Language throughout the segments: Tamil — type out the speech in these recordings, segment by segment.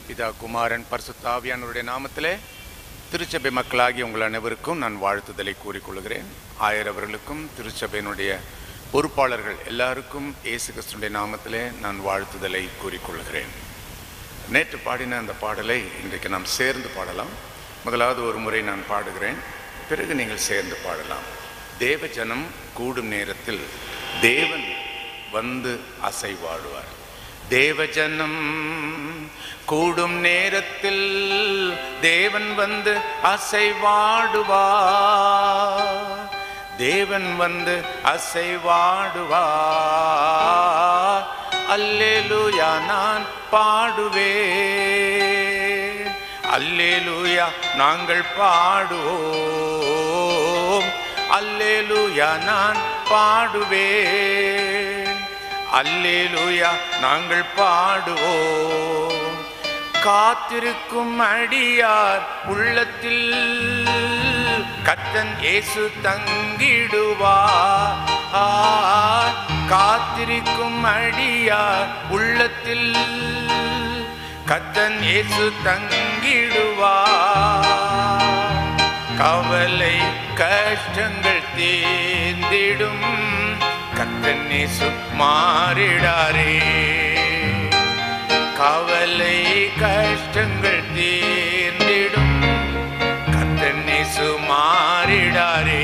பிதா குமாரன் பரிசுத்தாவியானவருடைய நாமத்திலே திருச்சபை மக்களாகி உங்கள் அனைவருக்கும் நான் வாழ்த்துதலை கூறிக்கொள்கிறேன் ஆயரவர்களுக்கும் திருச்சபையினுடைய பொறுப்பாளர்கள் எல்லாருக்கும் இயேசு கிறிஸ்துடைய நாமத்திலே நான் வாழ்த்துதலை கூறிக்கொள்கிறேன் நேற்று பாடின அந்த பாடலை இன்றைக்கு நாம் சேர்ந்து பாடலாம் முதலாவது ஒரு முறை நான் பாடுகிறேன் பிறகு நீங்கள் சேர்ந்து பாடலாம் தேவ ஜனம் கூடும் நேரத்தில் தேவன் வந்து அசைவாடுவார் தேவஜனம் கூடும் நேரத்தில் தேவன் வந்து அசைவாடுவார் தேவன் வந்து அசைவாடுவார் அல்லேலூயா நான் பாடுவேன் அல்லேலூயா நாங்கள் பாடுவோம் அல்லேலூயா நான் பாடுவேன் அல்லேலூயா நாங்கள் பாடுவோம் காத்திருக்கும் அடியார் உள்ளத்தில் கத்தன் இயேசு தங்கிடுவார் ஆ, காத்திருக்கும் அடியார் உள்ளத்தில் கத்தன் இயேசு தங்கிடுவார் கவலை கஷ்டங்கள் தேர்ந்திடும் கத்தன் இயேசு மாறிடாரே கவலை கஷ்டங்கள் தீர்ந்திடும் கத்தன் இயேசு மாறிடாரே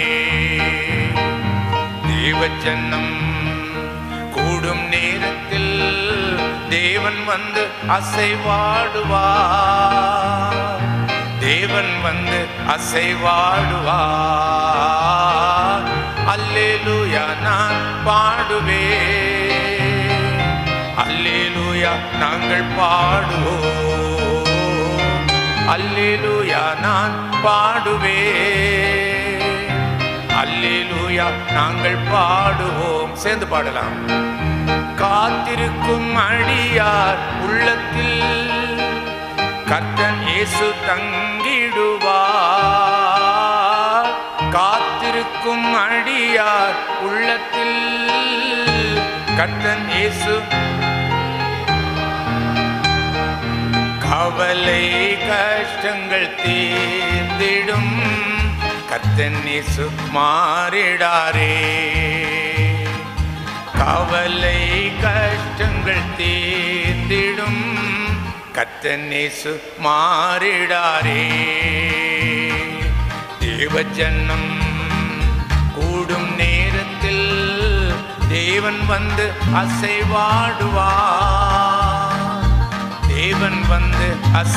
தேவச்சன்னம் கூடும் நேரத்தில் தேவன் வந்து அசைவாடுவார் தேவன் வந்து அசைவாடுவார் அல்லேலூயா நான் பாடுவேன் அல்லேலூயா நாங்கள் பாடுவோம் அல்லேலூயா நான் பாடுவேன் அல்லேலூயா நாங்கள் பாடுவோம் சேர்ந்து பாடலாம் காத்திருக்கும் அடியார் உள்ளத்தில் கர்த்தன் இயேசு தங்கிடுவார் காத்திருக்கும் அடியார் உள்ளத்தில் கர்த்தன் இயேசு கவலை கஷ்டங்கள் தீர்ந்திடும் கர்த்தன் இயேசு மாறிடாரே கவலை கஷ்டங்கள் தீர்ந்திடும் கர்த்தன் இயேசு மாறிடாரே தேவஜன்னம் கூடும் நேரத்தில் தேவன் வந்து அசைவாடுவார் தேவன் வந்து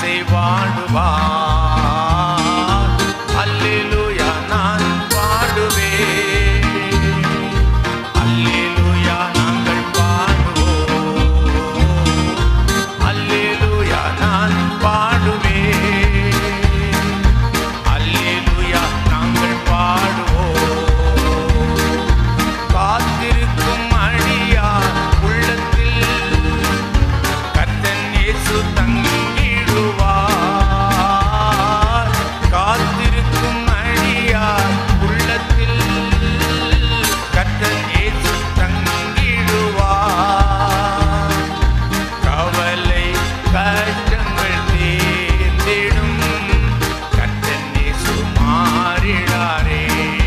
அசைவாடுவார் அல்லேலூயா நான் பாடுவேன் அல்லேலூயா நாங்கள் பாடுவோம் அல்லேலூயா நான் பாடுவேன் அல்லேலூயா நாங்கள் பாடுவோம் காத்திருக்கும் அடியார் உள்ளத்தில் கர்த்தன் இயேசு தங்கிடுவார் காத்திருக்கும் அடியார் உள்ளத்தில் கர்த்தன் இயேசு தங்கிடுவார் கவலை கஷ்டங்கள் தீர்ந்திடும் கர்த்தன் இயேசு மாறிடாரே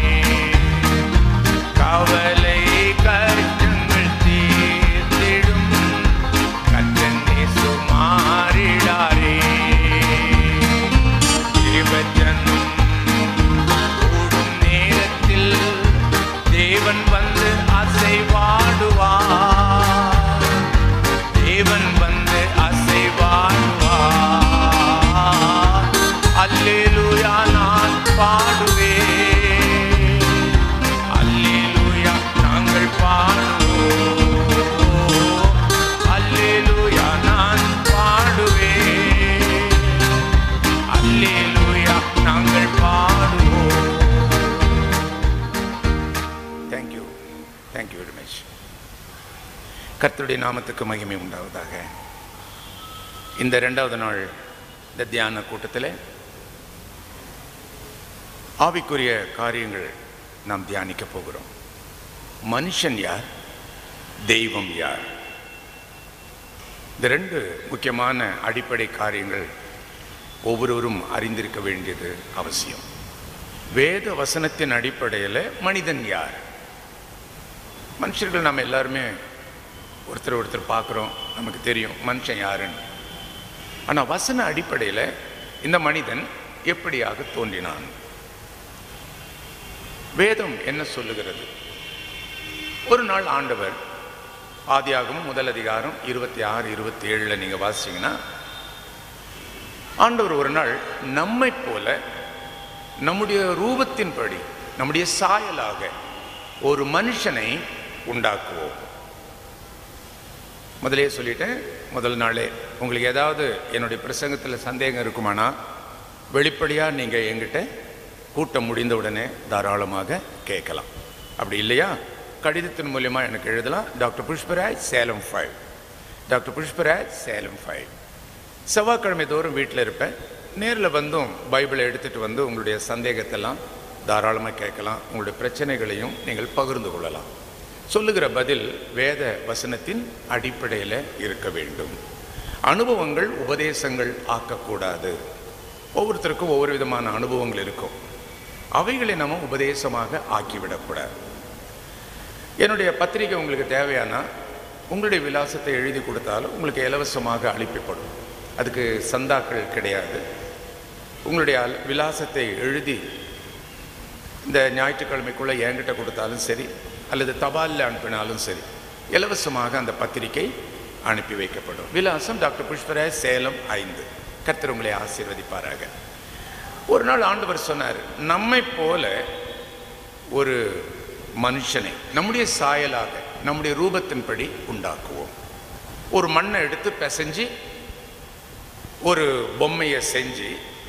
கவலை கஷ்டங்கள் தீர்ந்திடும் கர்த்தன் இயேசு மாறிடாரே தேவஜனம் கூடும் நேரத்தில் தேவன் வந்து அசைவாடுவார் தேவன் வந்து அசைவாடுவார் அல்லேலூயா நான் பாடுவேன் அல்லேலூயா நாங்கள் பாடுவோம் அல்லேலூயா நான் பாடுவேன் அல்லேலூயா நாங்கள் பாடுவோம் தேங்க்யூ தேங்க்யூ வெரி மச் கர்த்தருடைய நாமத்துக்கு மகிமை உண்டாவதாக இந்த ரெண்டாவது நாள் இந்த தியான கூட்டத்தில் ஆவிக்குரிய காரியங்கள் நாம் தியானிக்க போகிறோம் மனுஷன் யார் தெய்வம் யார் இந்த ரெண்டு முக்கியமான அடிப்படை காரியங்கள் ஒவ்வொருவரும் அறிந்திருக்க வேண்டியது அவசியம் வேத வசனத்தின் அடிப்படையில் மனிதன் யார் மனுஷர்கள் நம்ம எல்லாருமே ஒருத்தர் ஒருத்தர் பார்க்குறோம் நமக்கு தெரியும் மனுஷன் யாருன்னு ஆனால் வசன அடிப்படையில் இந்த மனிதன் எப்படியாக தோன்றினான் வேதம் என்ன சொல்லுகிறது ஒரு நாள் ஆண்டவர் ஆதியாகமம் முதல் அதிகாரம் இருபத்தி ஆறு இருபத்தி ஏழில் நீங்கள் வாசிச்சீங்கன்னா ஆண்டவர் ஒரு நாள் நம்மை போல நம்முடைய ரூபத்தின்படி நம்முடைய சாயலாக ஒரு மனுஷனை உண்டாக்குவோம் முதலே சொல்லிட்டேன் முதல் நாளே உங்களுக்கு ஏதாவது என்னுடைய பிரசங்கத்தில் சந்தேகம் இருக்குமானா வெளிப்படையாக நீங்கள் எங்கிட்ட கூட்டம் முடிந்த உடனே தாராளமாக கேட்கலாம் அப்படி இல்லையா கடிதத்தின் மூலியமா எனக்கு எழுதலாம் doctor Pushparaj Salem five doctor Pushparaj Salem five செவ்வாய்க்கிழமை தோறும் வீட்டில் இருப்பேன் நேரில் வந்தும் பைபிளை எடுத்துகிட்டு வந்து உங்களுடைய சந்தேகத்தெல்லாம் தாராளமாக கேட்கலாம் உங்களுடைய பிரச்சனைகளையும் நீங்கள் பகிர்ந்து கொள்ளலாம் சொல்லுகிற பதில் வேத வசனத்தின் அடிப்படையில் இருக்க வேண்டும் அனுபவங்கள் உபதேசங்கள் ஆக்கக்கூடாது ஒவ்வொருத்தருக்கும் ஒவ்வொரு விதமான அனுபவங்கள் இருக்கும் அவைகளை நம்ம உபதேசமாக ஆக்கிவிடக்கூடாது என்னுடைய பத்திரிகை உங்களுக்கு தேவையானா உங்களுடைய விலாசத்தை எழுதி கொடுத்தாலும் உங்களுக்கு இலவசமாக அளிக்கப்படும் அதுக்கு சந்தாக்கள் கிடையாது உங்களுடைய அல்- விலாசத்தை எழுதி இந்த ஞாயிற்றுக்கிழமைக்குள்ளே என்கிட்ட கொடுத்தாலும் சரி அல்லது தபாலில் அனுப்பினாலும் சரி இலவசமாக அந்த பத்திரிகை அனுப்பி வைக்கப்படும் விலாசம் டாக்டர் புஷ்பராஜ் சேலம் ஐந்து கர்த்தர் உங்களை ஆசீர்வதிப்பாராக ஒரு நாள் ஆண்டவர் சொன்னார் நம்மை போல ஒரு மனுஷனை நம்முடைய சாயலாக நம்முடைய ரூபத்தின்படி உண்டாக்குவோம் ஒரு மண்ணை எடுத்து பிசைஞ்சு ஒரு பொம்மையை செஞ்சு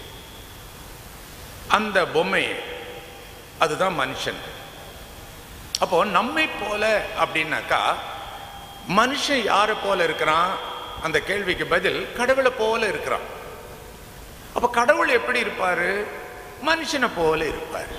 அந்த பொம்மையை அதுதான் மனுஷன் அப்போ நம்மை போல அப்படின்னாக்கா மனுஷன் யாரை போல இருக்கிறான் அந்த கேள்விக்கு பதில் கடவுளை போல இருக்கிறான் அப்ப கடவுள் எப்படி இருப்பாரு மனுஷனை போல இருப்பாரு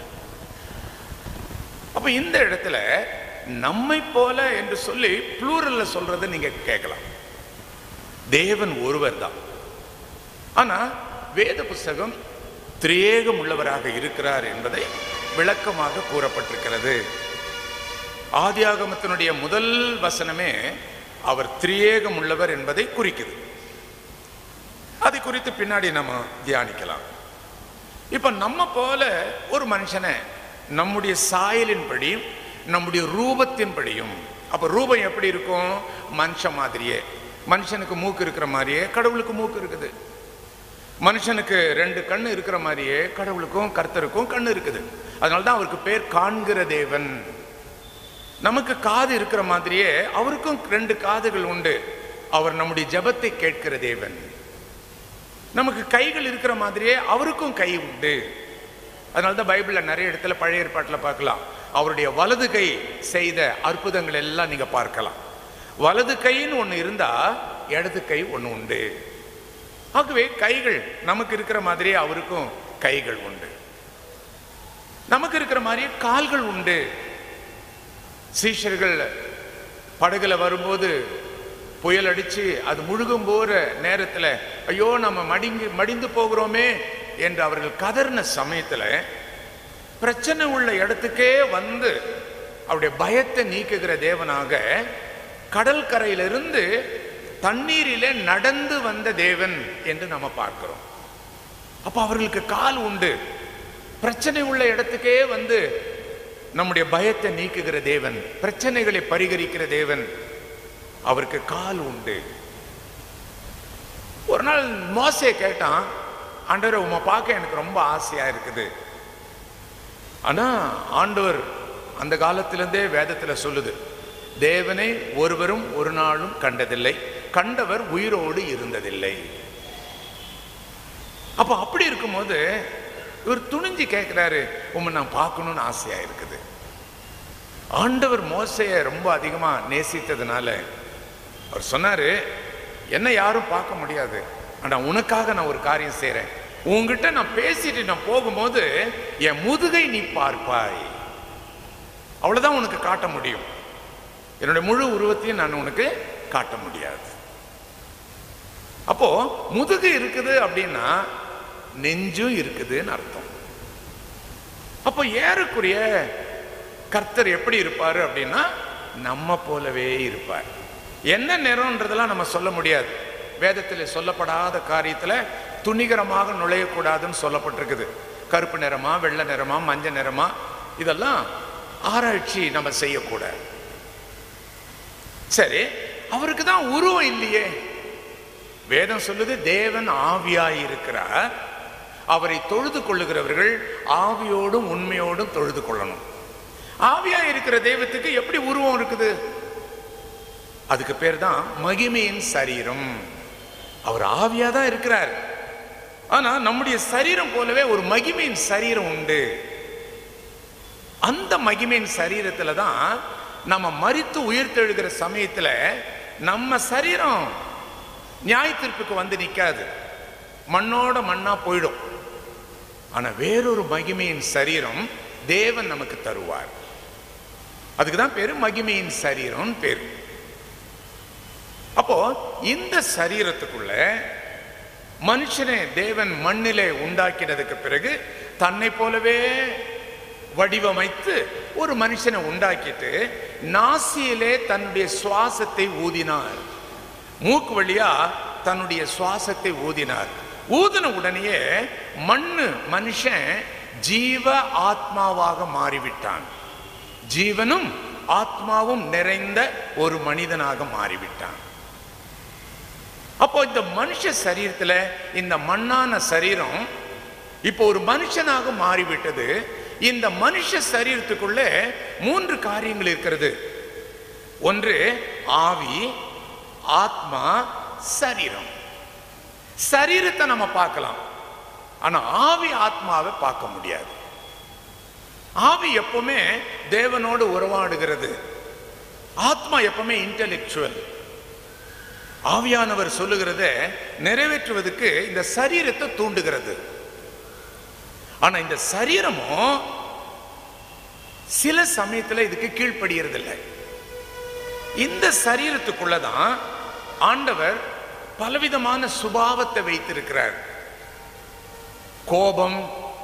அப்ப இந்த இடத்துல நம்மை போல என்று சொல்லி ப்ளூரல்ல சொல்றதை நீங்க கேட்கலாம் தேவன் ஒருவர் தான் ஆனா வேத புஸ்தகம் திரியேகம் உள்ளவராக இருக்கிறார் என்பதை விளக்கமாக கூறப்பட்டிருக்கிறது ஆதியாகமத்தினுடைய முதல் வசனமே அவர் திரியேகம் உள்ளவர் என்பதை குறிக்குது அதை குறித்து பின்னாடி நம்ம தியானிக்கலாம் இப்ப நம்ம போல ஒரு மனுஷனை நம்முடைய சாயலின்படியும் நம்முடைய ரூபத்தின்படியும் அப்ப ரூபம் எப்படி இருக்கும் மனுஷன் மாதிரியே மனுஷனுக்கு மூக்கு இருக்கிற மாதிரியே கடவுளுக்கு மூக்கு இருக்குது மனுஷனுக்கு ரெண்டு கண்ணு இருக்கிற மாதிரியே கடவுளுக்கும் கர்த்தருக்கும் கண்ணு இருக்குது அதனால தான் அவருக்கு பேர் காண்கிற தேவன் நமக்கு காது இருக்கிற மாதிரியே அவருக்கும் ரெண்டு காதுகள் உண்டு அவர் நம்முடைய ஜெபத்தை கேட்கிற தேவன் நமக்கு கைகள் இருக்கிற மாதிரியே அவருக்கும் கை உண்டு அதனால தான் பைபிளில் நிறைய இடத்துல பழைய ஏற்பாட்டில் பார்க்கலாம் அவருடைய வலது கை செய்த அற்புதங்கள் எல்லாம் நீங்க பார்க்கலாம் வலது கைன்னு ஒன்று இருந்தா இடது கை ஒன்று உண்டு ஆகவே கைகள் நமக்கு இருக்கிற மாதிரியே அவருக்கும் கைகள் உண்டு நமக்கு இருக்கிற மாதிரியே கால்கள் உண்டு சீஷர்கள் படகுல வரும்போது புயல் அடிச்சு அது முழுகும் போற நேரத்துல ஐயோ நம்ம மடிங்கு மடிந்து போகிறோமே என்று அவர்கள் கதறின சமயத்துல பிரச்சனை உள்ள இடத்துக்கே வந்து அவருடைய பயத்தை நீக்குகிற தேவனாக கடல் கரையிலிருந்து தண்ணீரிலே நடந்து வந்த தேவன் என்று நம்ம பார்க்கிறோம் அப்ப அவர்களுக்கு கால் உண்டு பிரச்சனை உள்ள இடத்துக்கே வந்து நம்முடைய பயத்தை நீக்குகிற தேவன் பிரச்சனைகளை பரிகரிக்கிற தேவன் அவருக்கு கால் உண்டு ஒரு நாள் மோசே கேட்டான் ஆண்டவர் உம்மை பார்க்க எனக்கு ரொம்ப ஆசையா இருக்குது ஆனா ஆண்டவர் அந்த காலத்திலிருந்தே வேதத்துல சொல்லுது தேவனை ஒருவரும் ஒரு நாளும் கண்டதில்லை கண்டவர் உயிரோடு இருந்ததில்லை அப்ப அப்படி இருக்கும்போது இவர் துணிஞ்சு கேட்கிறாரு உம்மை நான் பார்க்கணும்னு ஆசையா இருக்குது ஆண்டவர் மோசைய ரொம்ப அதிகமா நேசித்ததுனால அவர் சொன்னாரு என்ன யாரும் பார்க்க முடியாது ஆனா உனக்காக நான் ஒரு காரியம் செய்றேன் உன்கிட்ட நான் பேசிட்டு நான் போகும்போது என் முதுகை நீ பார்ப்பாய் அவ்வளவுதான் உனக்கு காட்ட முடியும் என்னுடைய முழு உருவத்தையும் நான் உனக்கு காட்ட முடியாது அப்போ முதுகு இருக்குது அப்படின்னா நெஞ்சும் இருக்குதுன்னு அர்த்தம் அப்போ ஏறக்குறைய கர்த்தர் எப்படி இருப்பாரு அப்படின்னா நம்ம போலவே இருப்பார் என்ன நிறம்ன்றதெல்லாம் நம்ம சொல்ல முடியாது வேதத்தில் சொல்லப்படாத காரியத்தில் துணிகரமாக நுழையக்கூடாதுன்னு சொல்லப்பட்டிருக்குது கருப்பு நிறமா வெள்ளை நிறமா மஞ்சள் நிறமா இதெல்லாம் ஆராய்ச்சி நம்ம செய்யக்கூடாது சரி அவருக்கு தான் உருவம் இல்லையே வேதம் சொல்லுது தேவன் ஆவியாய் இருக்கிறார் அவரை தொழுது கொள்ளுகிறவர்கள் ஆவியோடும் உண்மையோடும் தொழுது கொள்ளணும் ஆவியாய் இருக்கிற தெய்வத்துக்கு எப்படி உருவம் இருக்குது அதுக்கு பேர் தான் மகிமையின் சரீரம் அவர் ஆவியா தான் இருக்கிறார் ஆனா நம்முடைய சரீரம் போலவே ஒரு மகிமையின் சரீரம் உண்டு அந்த மகிமையின் சரீரத்துல தான் நம்ம மரித்து உயிர்த்தெழுகிற சமயத்துல நம்ம சரீரம் நியாய தீர்ப்புக்கு வந்து நிக்காது மண்ணோட மண்ணா போயிடும் ஆனா வேறொரு மகிமையின் சரீரம் தேவன் நமக்கு தருவார் அதுக்கு தான் பேரு மகிமையின் சரீரம் பேரு அப்போ இந்த சரீரத்துக்குள்ள மனுஷனை தேவன் மண்ணிலே உண்டாக்கினதுக்கு பிறகு தன்னை போலவே வடிவமைத்து ஒரு மனுஷனை உண்டாக்கிட்டு நாசியிலே தன்னுடைய சுவாசத்தை ஊதினார் மூக்கு வழியா தன்னுடைய சுவாசத்தை ஊதினார் ஊதின உடனேயே மண்ணு மனுஷன் ஜீவ ஆத்மாவாக மாறிவிட்டான் ஜீவனும் ஆத்மாவும் நிறைந்த ஒரு மனிதனாக மாறிவிட்டான் அப்போ இந்த மனுஷ சரீரத்துல இந்த மண்ணான சரீரம் இப்போ ஒரு மனுஷனாக மாறிவிட்டது இந்த மனுஷ சரீரத்துக்குள்ள மூன்று காரியங்கள் இருக்கிறது ஒன்று ஆவி ஆத்மா சரீரம் சரீரத்தை நம்ம பார்க்கலாம் ஆனா ஆவி ஆத்மாவை பார்க்க முடியாது ஆவி எப்பவுமே தேவனோடு உறவாடுகிறது ஆத்மா எப்பவுமே இன்டெலெக்சுவல் ஆவியானவர் சொல்லுகிறத நிறைவேற்றுவதற்கு இந்த சரீரத்தை தூண்டுகிறது ஆனா இந்த சரீரமும் சில சமயத்துல இதுக்கு கீழ்ப்படுகிறது இல்லை இந்த சரீரத்துக்குள்ளதான் ஆண்டவர் பலவிதமான சுபாவத்தை வைத்திருக்கிறார் கோபம்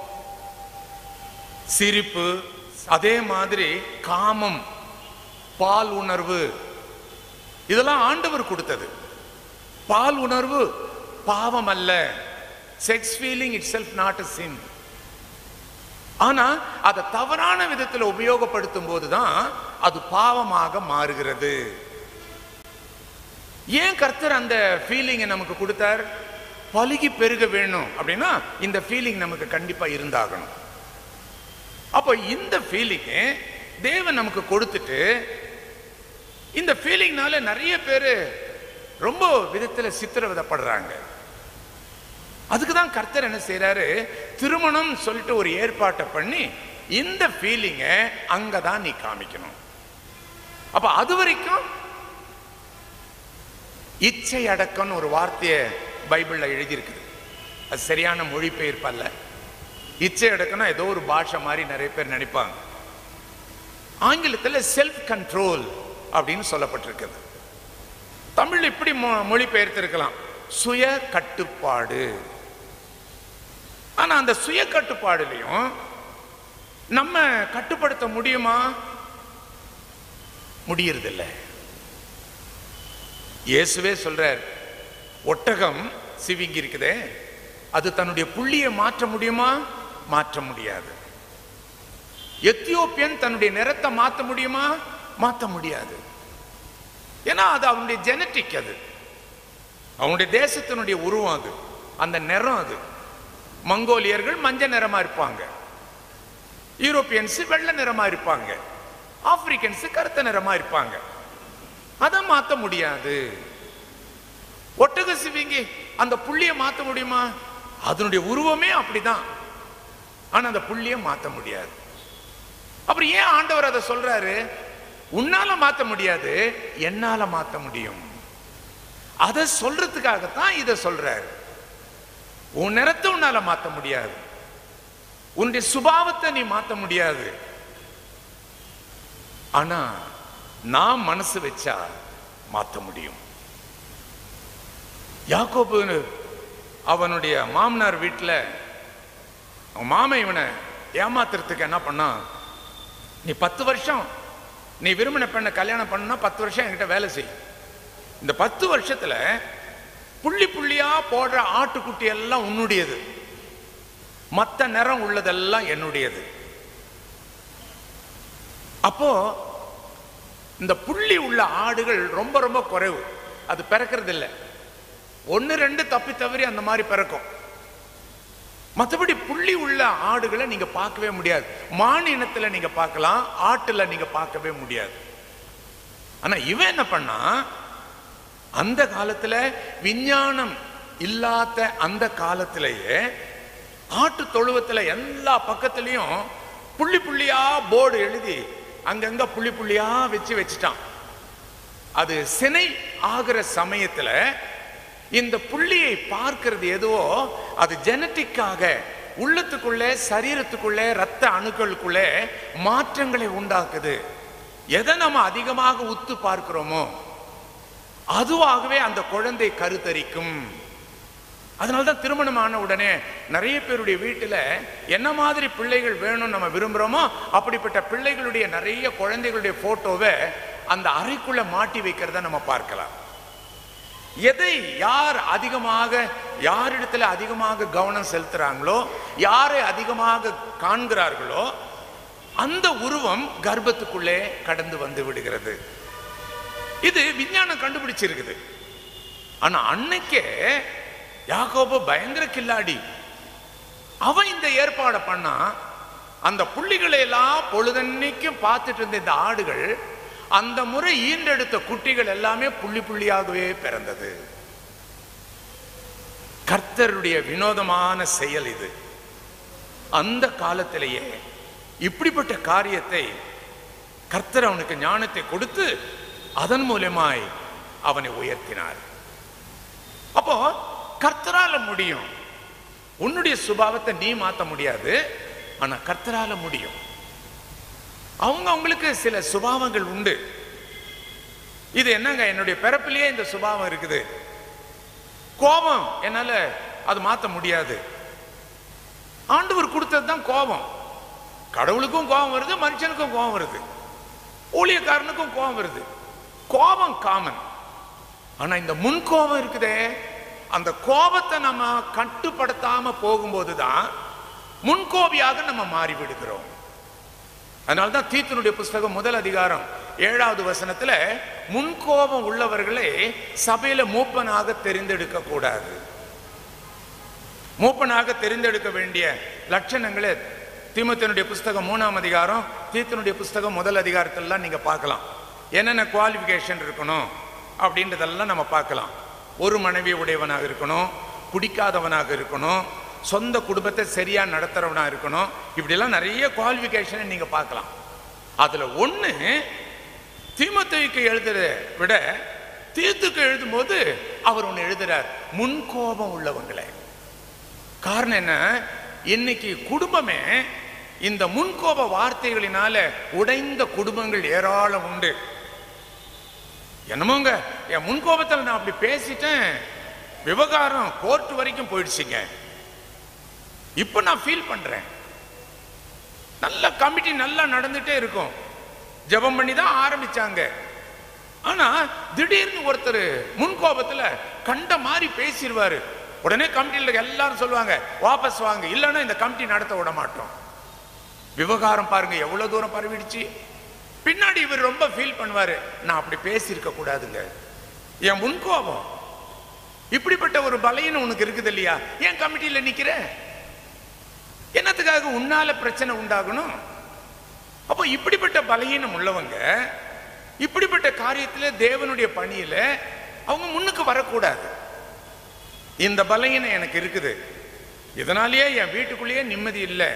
சிரிப்பு அதே மாதிரி காமம் பால் உணர்வு இதெல்லாம் ஆண்டவர் கொடுத்தது பால் உணர்வு பாவம் அல்ல sex feeling itself not a sin ஆனா அதை தவறான விதத்துல உபயோகப்படுத்தும் போதுதான் அது பாவமாக மாறுகிறது ஏன் கர்த்தர் அந்த ஃபீலிங்கை நமக்கு கொடுத்தார் பலுகி பெருக வேணும் அப்படின்னா இந்த ஃபீலிங் நமக்கு கண்டிப்பா இருந்தாகணும் அப்போ இந்த ஃபீலிங்கு தேவன் நமக்கு கொடுத்துட்டு இந்த ஃபீலிங்னால நிறைய பேர் ரொம்ப விதத்தில் சித்திரவதைப்படுறாங்க அதுக்கு தான் கர்த்தர் என்ன செய்யறாரு திருமணம் சொல்லிட்டு ஒரு ஏற்பாட்டை பண்ணி இந்த ஃபீலிங்கை அங்கே தான் நீ காமிக்கணும் அப்ப அது வரைக்கும் இச்சை அடக்கம்னு ஒரு வார்த்தையை பைபிளில் எழுதியிருக்குது அது சரியான மொழிபெயர்ப்பல்ல இச்சை அடக்கம்னா ஏதோ ஒரு பாஷை மாதிரி நிறைய பேர் நினைப்பாங்க ஆங்கிலத்தில் செல்ஃப் கண்ட்ரோல் அப்படின்னு சொல்லப்பட்டிருக்குது தமிழ் இப்படி மொ- மொழிபெயர்த்திருக்கலாம் சுய கட்டுப்பாடு ஆனா அந்த சுய கட்டுப்பாடுலையும் நம்ம கட்டுப்படுத்த முடியுமா முடியறதில்ல இயேசுவே சொல்றார் ஒட்டகம் சிவிங்கி இருக்குதே அது தன்னுடைய புள்ளியை மாற்ற முடியுமா மாற்ற முடியாது எத்தியோப்பியன் தன்னுடைய நிறத்தை மாற்ற முடியுமா மாற்ற முடியாது ஏன்னா அது அவனுடைய ஜெனட்டிக் அது அவனுடைய தேசத்தினுடைய உருவம் அது அந்த நிறம் அது மங்கோலியர்கள் மஞ்சள் நிறமா இருப்பாங்க யூரோப்பியன்ஸ் வெள்ளை நிறமா இருப்பாங்க ஆப்பிரிக்கன்ஸ் கருத்த நிறமா இருப்பாங்க அதை மாத்த முடியாது ஒட்டக சிவிங்கி அந்த புள்ளிய மாத்த முடியுமா அதனுடைய உருவமே அப்படிதான் ஆனா அந்த புள்ளிய மாத்த முடியாது அப்புறம் ஏன் ஆண்டவர் அதை சொல்றாரு உன்னால மாத்த முடியாது என்னால மாத்த முடியும் அதை சொல்றதுக்காகத்தான் இதை சொல்றாரு உன் நிறத்தை உன்னால மாத்த முடியாது உன்னுடைய சுபாவத்தை நீ மாத்த முடியாது ஆனா நான் மனசு வச்சா மாத்த முடியும் யாக்கோபு அவனுடைய மாமனார் வீட்டில் அவன் மாமன் இவனை ஏமாத்துறதுக்கு என்ன பண்ணான் நீ பத்து வருஷம் நீ விரும்பின பெண்ணை கல்யாணம் பண்ணா பத்து வருஷம் என்கிட்ட வேலை செய் இந்த பத்து வருஷத்துல புள்ளி புள்ளியா போடுற ஆட்டுக்குட்டி எல்லாம் உன்னுடையது மத்த நிறம் உள்ளதெல்லாம் என்னுடையது அப்போ இந்த புள்ளி உள்ள ஆடுகள் ரொம்ப ரொம்ப குறைவு அது பிறக்கிறது இல்லை ஒன்று ரெண்டு தப்பி தவறி அந்த மாதிரி பிறக்கும் மற்றபடி புள்ளி உள்ள ஆடுகளை நீங்க பார்க்கவே முடியாது மான் இனத்துல நீங்க பார்க்கலாம் ஆட்டுல நீங்க பார்க்கவே முடியாது ஆனா இவன் என்ன பண்ணா அந்த காலத்துல விஞ்ஞானம் இல்லாத அந்த காலத்திலேயே ஆட்டு தொழுவத்துல எல்லா பக்கத்துலயும் புள்ளி புள்ளியா போர்டு எழுதி அங்கங்க புள்ளி புள்ளியா வச்சு வச்சுட்டான் அது சினை ஆகிற சமயத்துல இந்த புள்ளியை பார்க்கிறது எதுவோ அது ஜெனட்டிக்காக உள்ளத்துக்குள்ளே சரீரத்துக்குள்ளே ரத்த அணுக்களுக்குள்ளே மாற்றங்களை உண்டாக்குது எதை நம்ம அதிகமாக உத்து பார்க்கிறோமோ அதுவாகவே அந்த குழந்தை கருத்தரிக்கும் அதனால்தான் திருமணம் ஆன உடனே நிறைய பேருடைய வீட்டில் என்ன மாதிரி பிள்ளைகள் வேணும்னு நம்ம விரும்புகிறோமோ அப்படிப்பட்ட பிள்ளைகளுடைய நிறைய குழந்தைகளுடைய போட்டோவை அந்த அறைக்குள்ள மாட்டி வைக்கிறத நம்ம பார்க்கலாம் எதை யார் அதிகமாக யாரிடத்துல அதிகமாக கவனம் செலுத்துறாங்களோ யாரை அதிகமாக காண்கிறார்களோ அந்த உருவம் கர்ப்பத்துக்குள்ளே கடந்து வந்து விடுகிறது இது விஞ்ஞானம் கண்டுபிடிச்சிருக்குது ஆனா அன்னைக்கே யாக்கோபு பயங்கர கில்லாடி அவன் இந்த ஏற்பாடை பண்ணா அந்த புள்ளிகளை எல்லாம் பொழுதன்னைக்கும் பார்த்துட்டு இருந்த இந்த ஆடுகள் அந்த முறை ஈண்டெடுத்த குட்டிகள் எல்லாமே புள்ளி புள்ளியாகவே பிறந்தது கர்த்தருடைய வினோதமான செயல் இது அந்த காலத்திலேயே இப்படிப்பட்ட காரியத்தை கர்த்தர் அவனுக்கு ஞானத்தை கொடுத்து அதன் மூலமாய் அவனை உயர்த்தினார் அப்போ கர்த்தரால முடியும் உன்னுடைய சுபாவத்தை நீ மாத்த முடியாது ஆனா கர்த்தரால முடியும் அவங்க அவங்களுக்கு சில சுபாவங்கள் உண்டு இது என்னங்க என்னுடைய பிறப்பிலேயே இந்த சுபாவம் இருக்குது கோபம் என்னால அது மாத்த முடியாது ஆண்டவர் கொடுத்தது தான் கோபம் கடவுளுக்கும் கோபம் வருது மனுஷனுக்கும் கோபம் வருது ஊழியக்காரனுக்கும் கோபம் வருது கோபம் காமன் ஆனா இந்த முன் கோபம் இருக்குதே அந்த கோபத்தை நம்ம கட்டுப்படுத்தாம போகும்போது தான் முன்கோபியாக நம்ம மாறி விடுகிறோம் அதனால்தான் தீத்தனுடைய புஸ்தகம் முதல் அதிகாரம் ஏழாவது வசனத்துல முன்கோபம் உள்ளவர்களை சபையில மூப்பனாக தெரிந்தெடுக்க கூடாது மூப்பனாக தெரிந்தெடுக்க வேண்டிய லட்சணங்களை தீமத்தினுடைய புஸ்தகம் மூணாம் அதிகாரம் தீத்தனுடைய புஸ்தகம் முதல் அதிகாரத்திலலாம் நீங்க பார்க்கலாம் என்னென்ன குவாலிஃபிகேஷன் இருக்கணும் அப்படின்றதெல்லாம் நம்ம பார்க்கலாம் ஒரு மனைவி உடையவனாக இருக்கணும் குடிக்காதவனாக இருக்கணும் சொந்த குடும்பத்தை சரியா நடத்துறவனா இருக்கணும் இப்படிலாம் நிறைய குவாலிஃபிகேஷனை நீங்க பார்க்கலாம் அதுல ஒண்ணு தீமத்தைக்கு எழுதுறத விட தீத்துக்கு எழுதும்போது அவர் ஒன்று எழுதுறார் முன்கோபம் உள்ளவங்களே காரணம் என்ன இன்னைக்கு குடும்பமே இந்த முன்கோப வார்த்தைகளினால உடைந்த குடும்பங்கள் ஏராளம் உண்டு என்னமோங்க என் முன்கோபத்தில் நான் அப்படி பேசிட்டேன் விவகாரம் கோர்ட் வரைக்கும் போயிடுச்சுங்க இப்போ நான் ஃபீல் பண்றேன் நல்ல கமிட்டி நல்லா நடந்துட்டே இருக்கும் ஜெபம் பண்ணி தான் ஆரம்பிச்சாங்க ஆனா திடீர்னு ஒருத்தர் முன்கோபத்துல கண்ட மாதிரி பேசிடுவாரு உடனே கமிட்டியில் எல்லாரும் சொல்லுவாங்க வாபஸ் வாங்க இல்லைன்னா இந்த கமிட்டி நடத்த விட மாட்டோம் விவகாரம் பாருங்க எவ்வளவு தூரம் பரவிடுச்சு பின்னாடி இவர் ரொம்ப ஃபீல் பண்ணுவாரு நான் அப்படி பேசியிருக்க கூடாதுங்க என் முன்கோபம் இப்படிப்பட்ட ஒரு பலையன் உனக்கு இருக்குது இல்லையா ஏன் கமிட்டியில் நிக்கிற என்னத்துக்காக உன்னால பிரச்சனை உண்டாகணும் அப்போ இப்படிப்பட்ட பலகீனம் உள்ளவங்க இப்படிப்பட்ட காரியத்துல தேவனுடைய பணியில அவங்க முன்னுக்கு வரக்கூடாது இந்த பலகீனம் எனக்கு இருக்குது இதனாலேயே என் வீட்டுக்குள்ளேயே நிம்மதி இல்லை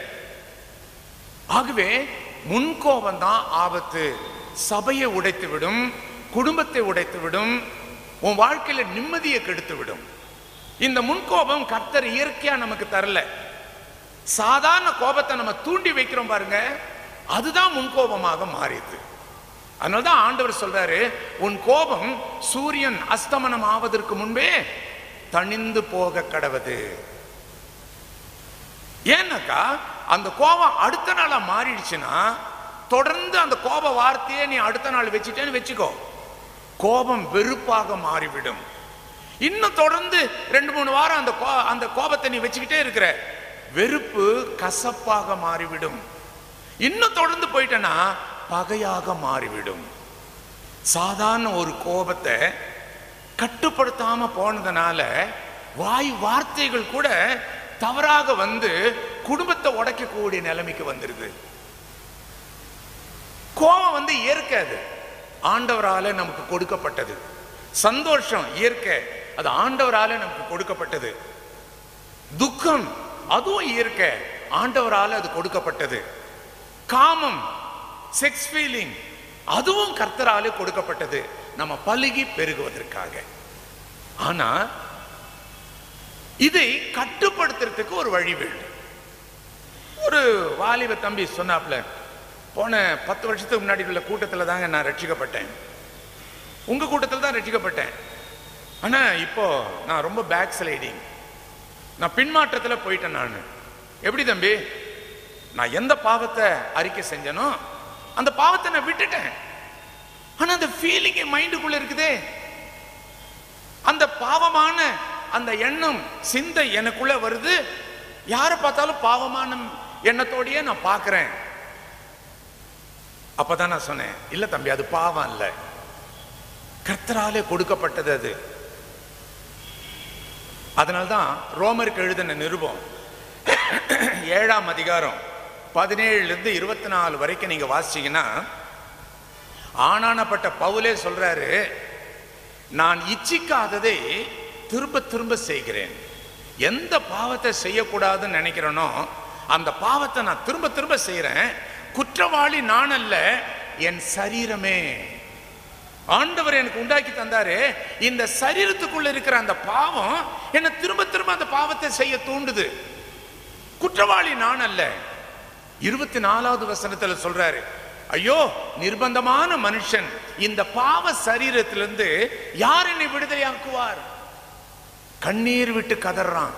ஆகவே முன்கோபம் தான் ஆபத்து சபையை உடைத்து விடும் குடும்பத்தை உடைத்து விடும் உன் வாழ்க்கையில நிம்மதியை கெடுத்து விடும் இந்த முன்கோபம் கர்த்தர் இயற்கையா நமக்கு தரல சாதாரண கோபத்தை நம்ம தூண்டி வைக்கிறோம் பாருங்க அதுதான் முன்கோபமாக மாறியது அதனாலதான் ஆண்டவர் சொல்றாரு உன் கோபம் சூரியன் அஸ்தமனம் ஆவதற்கு முன்பே தணிந்து போக கடவது ஏன்னாக்கா அந்த கோபம் அடுத்த நாளா மாறிடுச்சுன்னா தொடர்ந்து அந்த கோப வார்த்தையை நீ அடுத்த நாள் வச்சுட்டேன்னு வச்சுக்கோ கோபம் வெறுப்பாக மாறிவிடும் இன்னும் தொடர்ந்து ரெண்டு மூணு வாரம் அந்த கோ அந்த கோபத்தை நீ வச்சுக்கிட்டே இருக்கிற வெறுப்பு கசப்பாக மாறிவிடும் இன்னும் தொடர்ந்து போயிட்டனா பகையாக மாறிவிடும் சாதாரண ஒரு கோபத்தை கட்டுப்படுத்தாம போனதுனால வாய் வார்த்தைகள் கூட தவறாக வந்து குடும்பத்தை உடைக்கக்கூடிய நிலைமைக்கு வந்துருது கோபம் வந்து இயற்கை அது ஆண்டவரால நமக்கு கொடுக்கப்பட்டது சந்தோஷம் இயற்கை அது ஆண்டவரால நமக்கு கொடுக்கப்பட்டது துக்கம் அதுவும் இயற்கை ஆண்டவரால அது கொடுக்கப்பட்டது காமம் செக்ஸ் ஃபீலிங் அதுவும் கர்த்தராலே கொடுக்கப்பட்டது நம்ம பலுகி பெருகுவதற்காக ஆனா இதை கட்டுப்படுத்துறதுக்கு ஒரு வழி வேண்டும் ஒரு வாலிப தம்பி சொன்னாப்ல போன பத்து வருஷத்துக்கு முன்னாடி உள்ள கூட்டத்தில் தாங்க நான் ரட்சிக்கப்பட்டேன் உங்க கூட்டத்தில் தான் ரட்சிக்கப்பட்டேன் ஆனா இப்போ நான் ரொம்ப பேக் ஸ்லைடிங் நான் பின்மாற்றத்தில் போயிட்டேன் நான் எப்படி தம்பி நான் எந்த பாவத்தை அறிக்கை செஞ்சனோ அந்த பாவத்தை நான் விட்டுட்டேன் ஆனா அந்த ஃபீலிங் என் மைண்டுக்குள்ள இருக்குதே அந்த பாவமான அந்த எண்ணம் சிந்தை எனக்குள்ள வருது யாரை பார்த்தாலும் பாவமான எண்ணத்தோடயே நான் பார்க்கிறேன் அப்பதான் நான் சொன்னேன் இல்ல தம்பி அது பாவம் இல்ல கர்த்தராலே கொடுக்கப்பட்டது அது அதனால்தான் ரோமருக்கு எழுதின நிருபம் ஏழாம் அதிகாரம் பதினேழுல இருந்து இருபத்தி நாலு வரைக்கும் நீங்க வாசிச்சீங்கன்னா ஆனானப்பட்ட பவுலே சொல்றாரு நான் இச்சிக்காததை திரும்ப திரும்ப செய்கிறேன் எந்த பாவத்தை செய்யக்கூடாதுன்னு நினைக்கிறேனோ அந்த பாவத்தை நான் திரும்ப திரும்ப செய்யறேன் குற்றவாளி நான் அல்ல என் சரீரமே ஆண்டவர் எனக்கு உண்டாக்கி தந்தாரு இந்த சரீரத்துக்குள்ள இருக்கிற அந்த பாவம் என்ன திரும்ப திரும்ப அந்த பாவத்தை செய்ய தூண்டுது குற்றவாளி நான் அல்ல இருபத்தி நாலாவது வசனத்துல சொல்றாரு ஐயோ நிர்பந்தமான மனுஷன் இந்த பாவ சரீரத்திலிருந்து யார் என்னை விடுதலையாக்குவார் கண்ணீர் விட்டு கதறான்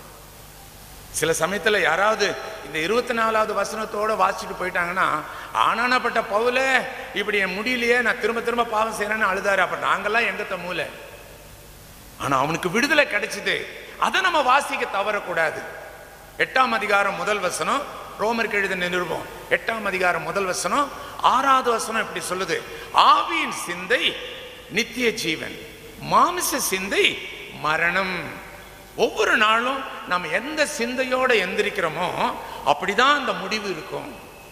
சில சமயத்துல யாராவது இந்த இருபத்தி நாலாவது வசனத்தோட வாசிச்சுட்டு போயிட்டாங்கன்னா ஆனானப்பட்ட பவுல இப்படி என் முடியலையே நான் திரும்ப திரும்ப பாவம் செய்யறேன்னு அழுதாரு அப்ப நாங்கெல்லாம் எங்கத்த மூல ஆனா அவனுக்கு விடுதலை கிடைச்சது அதை நம்ம வாசிக்க தவறக்கூடாது எட்டாம் அதிகாரம் முதல் வசனம் ரோமருக்கு எழுதின நிருபம் எட்டாம் அதிகாரம் முதல் வசனம் ஆறாவது வசனம் இப்படி சொல்லுது ஆவியின் சிந்தை நித்திய ஜீவன் மாமிச சிந்தை மரணம் ஒவ்வொரு நாளும் நம்ம எந்த சிந்தையோட எந்திரிக்கிறோமோ அப்படிதான் அந்த முடிவு இருக்கும்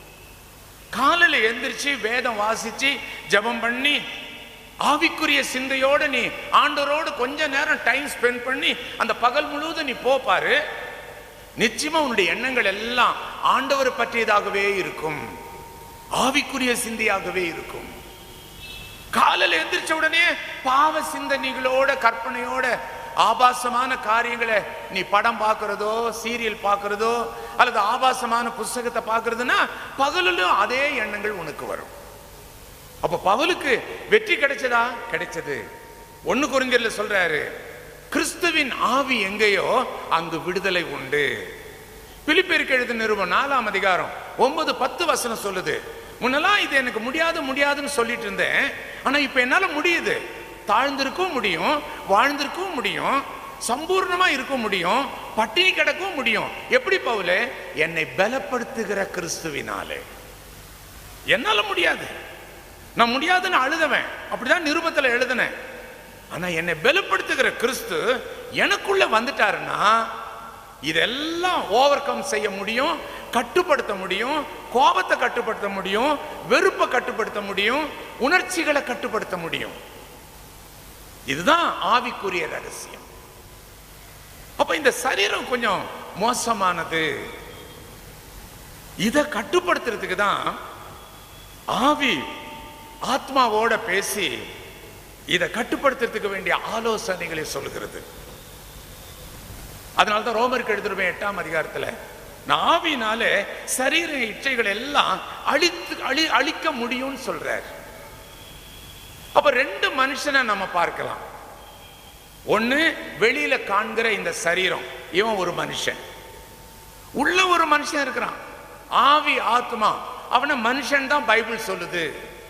காலையில எந்திரிச்சு வேதம் வாசிச்சு ஜெபம் பண்ணி ஆவிக்குரிய சிந்தையோட நீ ஆண்டவரோடு கொஞ்ச நேரம் டைம் ஸ்பெண்ட் பண்ணி அந்த பகல் முழுவதும் நீ போப்பாரு நிச்சயமா உன்னுடைய எண்ணங்கள் எல்லாம் ஆண்டவர் பற்றியதாகவே இருக்கும் ஆவிக்குரிய சிந்தையாகவே இருக்கும் காலையில எந்திரிச்ச உடனே பாவ சிந்தனைகளோட கற்பனையோட ஆபாசமான காரியங்களை நீ படம் பார்க்கறதோ சீரியல் பார்க்கறதோ அல்லது ஆபாசமான புஸ்தகத்தை பார்க்கறதுன்னா பகலிலும் அதே எண்ணங்கள் உனக்கு வரும் அப்ப பவுலுக்கு வெற்றி கிடைச்சதா கிடைச்சது ஒண்ணு குறிஞ்சல்ல சொல்றாரு கிறிஸ்துவின் ஆவி எங்கேயோ அங்கு விடுதலை உண்டு பிலிப்பியருக்கு எழுத நிருபம் நாலாம் அதிகாரம் ஒன்பது பத்து வசனம் சொல்லுது முன்னெல்லாம் இது எனக்கு முடியாது முடியாதுன்னு சொல்லிட்டு இருந்தேன் ஆனா இப்ப என்னால முடியுது தாழ்ந்திருக்கவும் முடியும் வாழ்ந்திருக்கவும் முடியும் சம்பூர்ணமா இருக்க முடியும் பட்டினி கிடக்கவும் முடியும் எப்படி பவுலே என்னை பலப்படுத்துகிற கிறிஸ்துவினாலே என்னால முடியாது நான் முடியாதுன்னு அழுதவன் அப்படிதான் நிருபத்துல எழுதினேன் ஆனா என்னை பலப்படுத்துகிற கிறிஸ்து எனக்குள்ள வந்துட்டாருன்னா இதெல்லாம் ஓவர் கம் செய்ய முடியும் கட்டுப்படுத்த முடியும் கோபத்தை கட்டுப்படுத்த முடியும் வெறுப்பை கட்டுப்படுத்த முடியும் உணர்ச்சிகளை கட்டுப்படுத்த முடியும் இதுதான் ஆவிக்குரிய ரகசியம் அப்ப இந்த சரீரம் கொஞ்சம் மோசமானது இதை கட்டுப்படுத்துறதுக்கு தான் ஆவி ஆத்மாவோட பேசி இதை கட்டுப்படுத்துறதுக்கு வேண்டிய ஆலோசனைகளை சொல்லுகிறது அதனால தான் ரோமருக்கு எழுதிருவேன் எட்டாம் அதிகாரத்துல நான் ஆவியினால சரீர இச்சைகள் எல்லாம் அழித்து அழி அழிக்க முடியும்னு சொல்றார் அப்ப ரெண்டு மனுஷனை நம்ம பார்க்கலாம் ஒண்ணு வெளியில காண்கிற இந்த சரீரம் இவன் ஒரு மனுஷன் உள்ள ஒரு மனுஷன் இருக்கிறான் ஆவி ஆத்மா அவனை மனுஷன் தான் பைபிள் சொல்லுது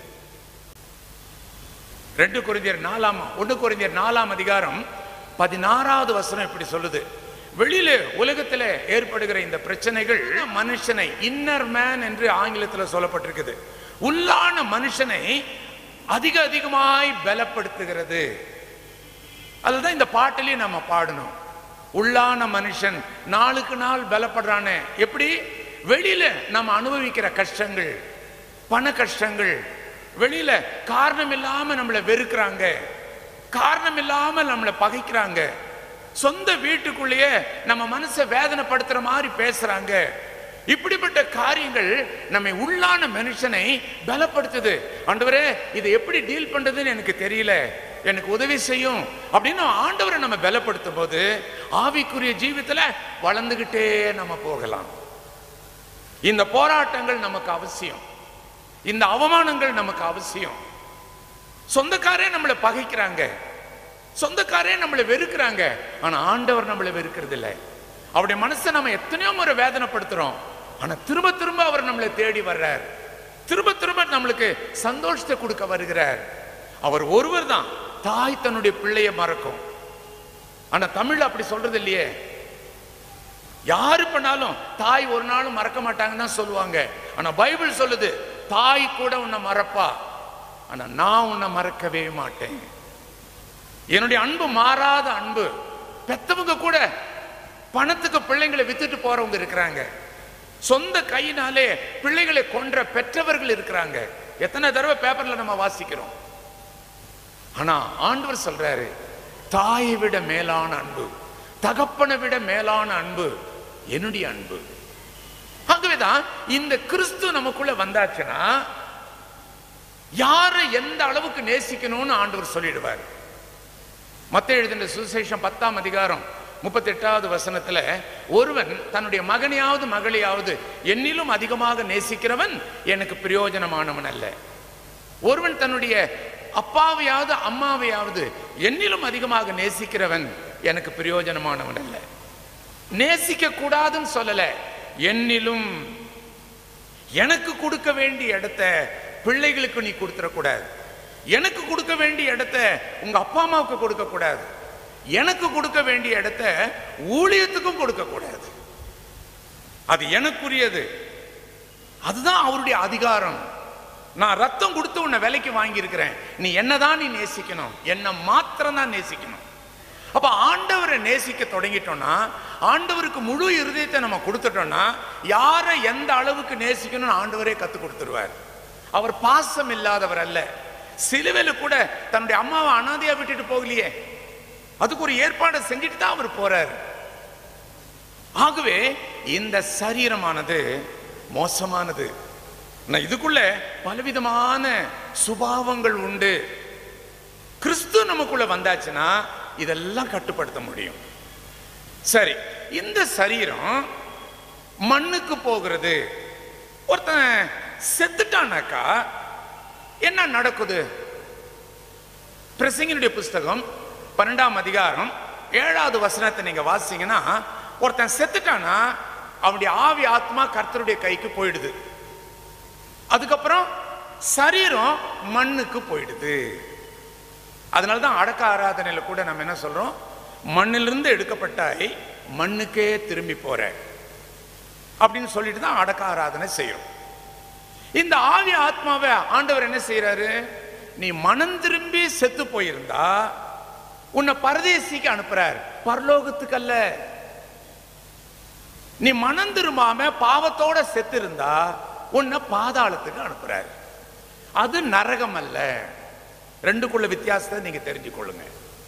ரெண்டு குறைந்தர் நாலாம் ஒன்று குறைந்தர் நாலாம் அதிகாரம் பதினாறாவது வசனம் இப்படி சொல்லுது வெளியில உலகத்துல ஏற்படுகிற இந்த பிரச்சனைகள் மனுஷனை இன்னர் மேன் என்று ஆங்கிலத்தில் சொல்லப்பட்டிருக்குது உள்ளான மனுஷனை அதிக அதிகமாய் பலப்படுத்துகிறது அதுதான் இந்த பாட்டிலையும் நம்ம பாடணும் உள்ளான மனுஷன் நாளுக்கு நாள் பலப்படுறானே எப்படி வெளியில நம்ம அனுபவிக்கிற கஷ்டங்கள் பண கஷ்டங்கள் வெளியில காரணம் இல்லாம நம்மளை வெறுக்கிறாங்க காரணம் இல்லாம நம்மளை பகைக்கிறாங்க சொந்த வீட்டுக்குள்ளேயே நம்ம மனசை வேதனைப்படுத்துற மாதிரி பேசுறாங்க இப்படிப்பட்ட காரியங்கள் நம்மை உள்ளான மனுஷனை பலப்படுத்துது ஆண்டவரே இதை எப்படி டீல் பண்றதுன்னு எனக்கு தெரியல எனக்கு உதவி செய்யும் அப்படின்னு ஆண்டவரை நம்ம பலப்படுத்தும் போது ஆவிக்குரிய ஜீவித்துல வளர்ந்துகிட்டே நம்ம போகலாம் இந்த போராட்டங்கள் நமக்கு அவசியம் இந்த அவமானங்கள் நமக்கு அவசியம் சொந்தக்காரே நம்மளை பகைக்கிறாங்க சொந்தக்காரே நம்மளை வெறுக்கிறாங்க ஆனா ஆண்டவர் நம்மளை வெறுக்கிறது இல்லை அவருடைய மனசை நம்ம எத்தனையோ முறை வேதனைப்படுத்துறோம் ஆனா திரும்ப திரும்ப அவர் நம்மளை தேடி வர்றார் திரும்ப திரும்ப நம்மளுக்கு சந்தோஷத்தை கொடுக்க வருகிறார் அவர் ஒருவர் தான் தாய் தன்னுடைய பிள்ளையை மறக்கும் ஆனா தமிழ் அப்படி சொல்றது இல்லையே யாரு பண்ணாலும் தாய் ஒரு நாளும் மறக்க மாட்டாங்கன்னு தான் சொல்லுவாங்க ஆனா பைபிள் சொல்லுது தாய் கூட உன்னை மறப்பா ஆனா நான் உன்னை மறக்கவே மாட்டேன் என்னுடைய அன்பு மாறாத அன்பு பெத்தவங்க கூட பணத்துக்கு பிள்ளைங்களை வித்துட்டு போறவங்க இருக்கிறாங்க சொந்த கையினாலே பிள்ளைகளை கொன்ற பெற்றவர்கள் இருக்கிறாங்க எத்தனை தடவை பேப்பர்ல நம்ம வாசிக்கிறோம் ஆனா ஆண்டவர் சொல்றாரு தாயை விட மேலான அன்பு தகப்பனை விட மேலான அன்பு என்னுடைய அன்பு ஆகவேதான் இந்த கிறிஸ்து நமக்குள்ள வந்தாச்சுன்னா யாரை எந்த அளவுக்கு நேசிக்கணும்னு ஆண்டவர் சொல்லிடுவார் மத்த எழுதின சுசேஷம் பத்தாம் அதிகாரம் முப்பத்தி எட்டாவது வசனத்துல ஒருவன் தன்னுடைய மகனையாவது மகளையாவது என்னிலும் அதிகமாக நேசிக்கிறவன் எனக்கு பிரயோஜனமானவன் அல்ல ஒருவன் தன்னுடைய அப்பாவையாவது அம்மாவையாவது என்னிலும் அதிகமாக நேசிக்கிறவன் எனக்கு பிரயோஜனமானவன் அல்ல நேசிக்க கூடாதுன்னு சொல்லல என்னிலும் எனக்கு கொடுக்க வேண்டிய இடத்த பிள்ளைகளுக்கு நீ கொடுத்துடக்கூடாது எனக்கு கொடுக்க வேண்டிய இடத்த உங்க அப்பா அம்மாவுக்கு கொடுக்க கூடாது எனக்கு கொடுக்க வேண்டிய இடத்த ஊழியத்துக்கும் கொடுக்க கூடாது அது எனக்குரியது அதுதான் அவருடைய அதிகாரம் நான் ரத்தம் கொடுத்து உன்னை விலைக்கு வாங்கியிருக்கிறேன் நீ என்னதான் நீ நேசிக்கணும் என்ன மாத்திரம் தான் நேசிக்கணும் அப்ப ஆண்டவரை நேசிக்க தொடங்கிட்டோம்னா ஆண்டவருக்கு முழு இருதயத்தை நம்ம கொடுத்துட்டோம்னா யாரை எந்த அளவுக்கு நேசிக்கணும்னு ஆண்டவரே கத்து கொடுத்துருவார் அவர் பாசம் இல்லாதவர் அல்ல சிலுவையில கூட தன்னுடைய அம்மாவை அனாதையா விட்டுட்டு போகலையே அதுக்கு ஒரு ஏற்பாடை செஞ்சுட்டு தான் அவர் போறார் ஆகவே இந்த சரீரமானது மோசமானது நான் இதுக்குள்ள பலவிதமான சுபாவங்கள் உண்டு கிறிஸ்து நமக்குள்ள வந்தாச்சுன்னா இதெல்லாம் கட்டுப்படுத்த முடியும் சரி இந்த சரீரம் மண்ணுக்கு போகிறது ஒருத்தன் செத்துட்டானாக்கா என்ன நடக்குது பிரசங்கினுடைய புஸ்தகம் பன்னெண்டாம் அதிகாரம் ஏழாவது வசனத்தை நீங்க வாசிங்கன்னா ஒருத்தன் செத்துட்டானா அவனுடைய ஆவி ஆத்மா கர்த்தருடைய கைக்கு போயிடுது அதுக்கப்புறம் சரீரம் மண்ணுக்கு போயிடுது அதனால தான் அடக்க ஆராதனையில கூட நம்ம என்ன சொல்றோம் மண்ணிலிருந்து எடுக்கப்பட்டாய் மண்ணுக்கே திரும்பி போற அப்படின்னு சொல்லிட்டு தான் அடக்க ஆராதனை செய்யறோம் இந்த ஆவி ஆத்மாவை ஆண்டவர் என்ன செய்யறாரு நீ மனம் திரும்பி செத்து போயிருந்தா உன்னை பரதேசிக்கு அனுப்புறார் பரலோகத்துக்கு அல்ல நீ மனம் திரும்பாம பாவத்தோட செத்து இருந்தா உன்னை பாதாளத்துக்கு அனுப்புறார் அது நரகம் அல்ல ரெண்டுக்குள்ள வித்தியாசத்தை நீங்க தெரிஞ்சு கொள்ளுங்க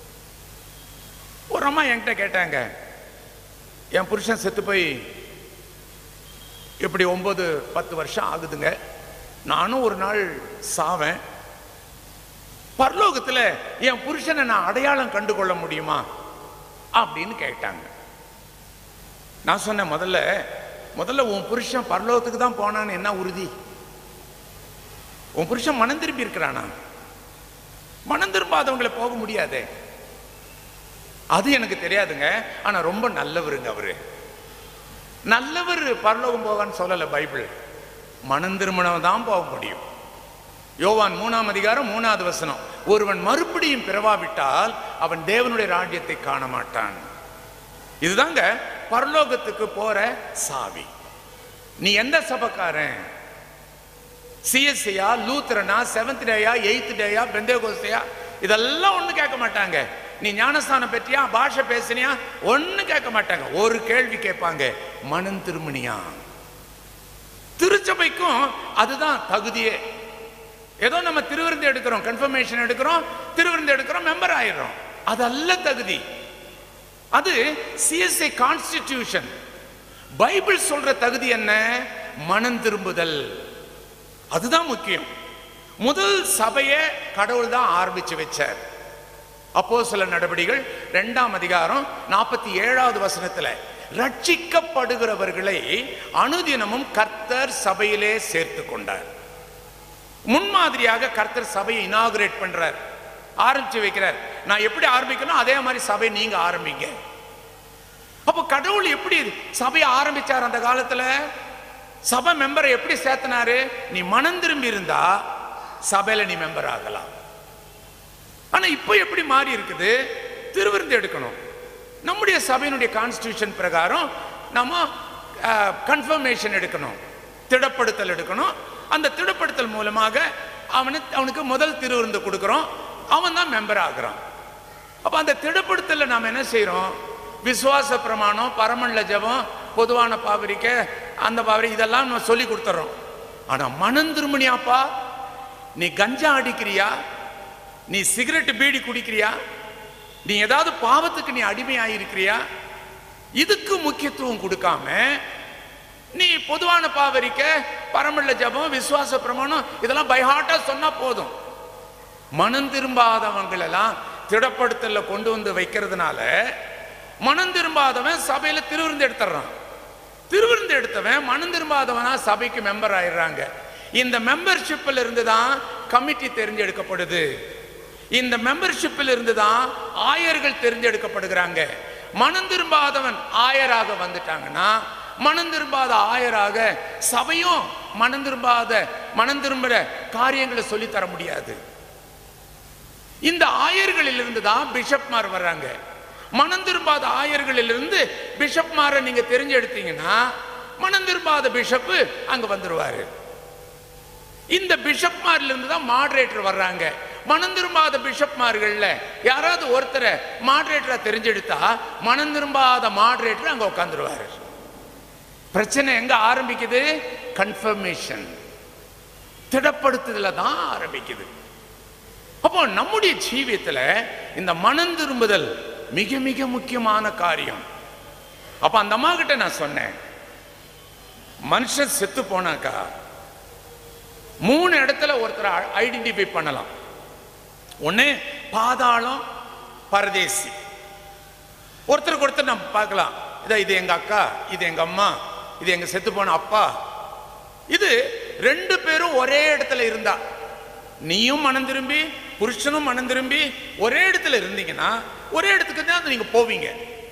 ஒரு அம்மா என்கிட்ட கேட்டாங்க என் புருஷன் செத்து போய் இப்படி ஒன்பது பத்து வருஷம் ஆகுதுங்க நானும் ஒரு நாள் சாவேன் பரலோகத்துல என் புருஷனை நான் அடையாளம் கண்டு கொள்ள முடியுமா அப்படின்னு கேட்டாங்க நான் சொன்னேன் முதல்ல முதல்ல உன் புருஷன் பரலோகத்துக்கு தான் போனான்னு என்ன உறுதி உன் புருஷன் மனம் திரும்பி இருக்கிறானா மனம் திரும்பாதவங்களை போக முடியாதே அது எனக்கு தெரியாதுங்க ஆனா ரொம்ப நல்லவருங்க அவரு நல்லவர் பரலோகம் போவான்னு சொல்லல பைபிள் மனம் திருமணம் தான் போக முடியும் யோவான் மூணாம் அதிகாரம் மூணாவது வசனம் ஒருவன் மறுபடியும் பிறவாவிட்டால் அவன் தேவனுடைய ராஜ்யத்தை காண மாட்டான் இதுதாங்க பரலோகத்துக்கு போற சாவி நீ எந்த சபக்காரன் சிஎஸ்சியா லூத்ரனா செவன்த் டேயா எயித் டேயா பெந்தேகோஸ்தையா இதெல்லாம் ஒண்ணு கேட்க மாட்டாங்க நீ ஞானஸ்தானம் பெற்றியா பாஷை பேசினியா ஒண்ணு கேட்க மாட்டாங்க ஒரு கேள்வி கேட்பாங்க மனம் திருமணியா திருச்சபைக்கும் அதுதான் தகுதியே ஏதோ நம்ம திருவிருந்து எடுக்கிறோம் கன்ஃபர்மேஷன் எடுக்கிறோம் திருவிருந்து எடுக்கிறோம் மெம்பர் ஆயிடுறோம் அது அல்ல தகுதி அது சிஎஸ்ஐ கான்ஸ்டிடியூஷன் பைபிள் சொல்ற தகுதி என்ன மனம் திரும்புதல் அதுதான் முக்கியம் முதல் சபையை கடவுள் தான் ஆரம்பிச்சு வச்சார் அப்போ சில நடவடிக்கைகள் ரெண்டாம் அதிகாரம் நாற்பத்தி ஏழாவது வசனத்துல ரட்சிக்கப்படுகிறவர்களை அனுதினமும் கர்த்தர் சபையிலே சேர்த்து கொண்டார் முன்மாதிரியாக கர்த்தர் சபையை இனாகுரேட் பண்றார் ஆரம்பிச்சு வைக்கிறார் நான் எப்படி ஆரம்பிக்கணும் அதே மாதிரி சபை நீங்க ஆரம்பிங்க அப்போ கடவுள் எப்படி சபையை ஆரம்பிச்சார் அந்த காலத்துல சபை மெம்பரை எப்படி சேர்த்தனாரு நீ மனம் திரும்பி இருந்தா சபையில நீ மெம்பர் ஆகலாம் ஆனா இப்போ எப்படி மாறி இருக்குது திருவிருந்து எடுக்கணும் நம்முடைய சபையினுடைய கான்ஸ்டியூஷன் பிரகாரம் நம்ம கன்ஃபர்மேஷன் எடுக்கணும் திடப்படுத்தல் எடுக்கணும் அந்த திடப்படுத்தல் மூலமாக அவனுக்கு அவனுக்கு முதல் திருவிருந்து கொடுக்குறோம் அவன் தான் மெம்பர் ஆகுறான் அப்ப அந்த திடப்படுத்தல நாம் என்ன செய்றோம் விசுவாச பிரமாணம் பரமண்ல ஜெபம் பொதுவான பாவரிக்க அந்த பாவரி இதெல்லாம் நம்ம சொல்லி கொடுத்துறோம் ஆனா மனம் திருமணியாப்பா நீ கஞ்சா அடிக்கிறியா நீ சிகரெட் பீடி குடிக்கிறியா நீ ஏதாவது பாவத்துக்கு நீ அடிமையாயிருக்கிறியா இதுக்கு முக்கியத்துவம் கொடுக்காம நீ பொதுவான பாவரிக்க பரமல்ல ஜபம் விசுவாச பிரமாணம் இதெல்லாம் பைஹாட்டா சொன்னா போதும் மனம் திரும்பாதவங்கள் எல்லாம் திடப்படுத்தல கொண்டு வந்து வைக்கிறதுனால மனம் திரும்பாதவன் சபையில திருவிருந்து எடுத்துறான் திருவிருந்து எடுத்தவன் மனம் திரும்பாதவனா சபைக்கு மெம்பர் ஆயிடுறாங்க இந்த மெம்பர்ஷிப்ல இருந்து தான் கமிட்டி தெரிஞ்செடுக்கப்படுது இந்த மெம்பர்ஷிப்பில் இருந்து தான் ஆயர்கள் தெரிஞ்செடுக்கப்படுகிறாங்க மனம் திரும்பாதவன் ஆயராக வந்துட்டாங்கன்னா மனம் திரும்பாத ஆயராக சபையும் மனம் திரும்பாத மனம் திரும்புற காரியங்களை சொல்லி தர முடியாது இந்த ஆயர்களில் இருந்து தான் பிஷப்மார் வர்றாங்க மனம் திரும்பாத ஆயர்களில் இருந்து பிஷப்மாரை நீங்க தெரிஞ்சு எடுத்தீங்கன்னா மனம் திரும்பாத பிஷப் அங்க வந்துருவாரு இந்த பிஷப்மார்ல இருந்து தான் மாடரேட்டர் வர்றாங்க மனம் திரும்பாத பிஷப்மார்கள்ல யாராவது ஒருத்தரை மாடரேட்டரா தெரிஞ்செடுத்தா மனம் திரும்பாத மாடரேட்டர் அங்க உட்காந்துருவாரு பிரச்சனை எங்க ஆரம்பிக்குது கன்ஃபர்மேஷன் திடப்படுத்துதல தான் ஆரம்பிக்குது அப்போ நம்முடைய ஜீவியத்துல இந்த மனம் திரும்புதல் மிக மிக முக்கியமான காரியம் அப்ப அந்த அம்மா கிட்ட நான் சொன்னேன் மனுஷன் செத்து போனாக்கா மூணு இடத்துல ஒருத்தரை ஐடென்டிஃபை பண்ணலாம் ஒண்ணு பாதாளம் பரதேசி ஒருத்தருக்கு ஒருத்தர் நம்ம பார்க்கலாம் இதை இது எங்க அக்கா இது எங்க அம்மா இது எங்க செத்து போன அப்பா இது ரெண்டு பேரும் ஒரே இடத்துல இருந்தா நீயும் மனம் திரும்பி புருஷனும் மனம் திரும்பி ஒரே இடத்துல இருந்தீங்கன்னா ஒரே இடத்துக்கு தான் நீங்க போவீங்க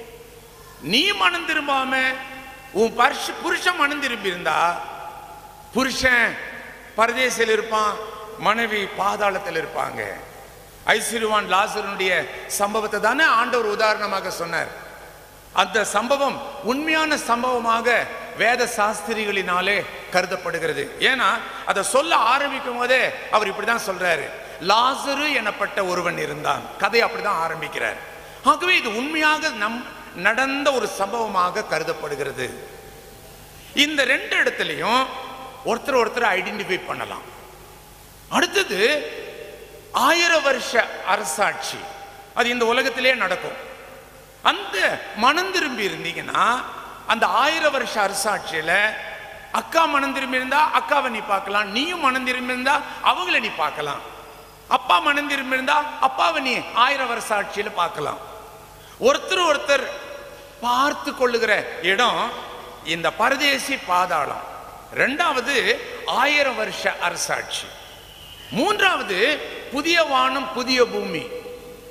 நீ மனம் திரும்பாம உன் பர்ஷ புருஷன் மனம் திரும்பி இருந்தா புருஷன் பரதேசில் இருப்பான் மனைவி பாதாளத்தில் இருப்பாங்க ஐஸ்வர்யவான் லாசருடைய சம்பவத்தை தானே ஆண்டவர் உதாரணமாக சொன்னார் அந்த சம்பவம் உண்மையான சம்பவமாக வேத சாஸ்திரிகளினாலே கருதப்படுகிறது ஏன்னா அதை சொல்ல ஆரம்பிக்கும் போதே அவர் இப்படிதான் சொல்றாரு லாசரு எனப்பட்ட ஒருவன் இருந்தான் கதை அப்படிதான் ஆரம்பிக்கிறார் ஆகவே இது உண்மையாக நம் நடந்த ஒரு சம்பவமாக கருதப்படுகிறது இந்த ரெண்டு இடத்துலையும் ஒருத்தர் ஒருத்தர் ஐடென்டிஃபை பண்ணலாம் அடுத்தது ஆயிரம் வருஷ அரசாட்சி அது இந்த உலகத்திலே நடக்கும் அந்த மனம் திரும்பி இருந்தீங்கன்னா அந்த ஆயிரம் வருஷ அரசாட்சியில அக்கா மனம் திரும்பி இருந்தா அக்காவை நீ பார்க்கலாம் நீயும் மனம் திரும்பி இருந்தா அவங்கள நீ பார்க்கலாம் அப்பா மனம் திரும்பி இருந்தா அப்பாவை நீ ஆயிரம் வருஷ ஆட்சியில பார்க்கலாம் ஒருத்தர் ஒருத்தர் பார்த்து கொள்ளுகிற இடம் இந்த பரதேசி பாதாளம் ரெண்டாவது ஆயிரம் வருஷ அரசாட்சி மூன்றாவது புதிய வானம் புதிய பூமி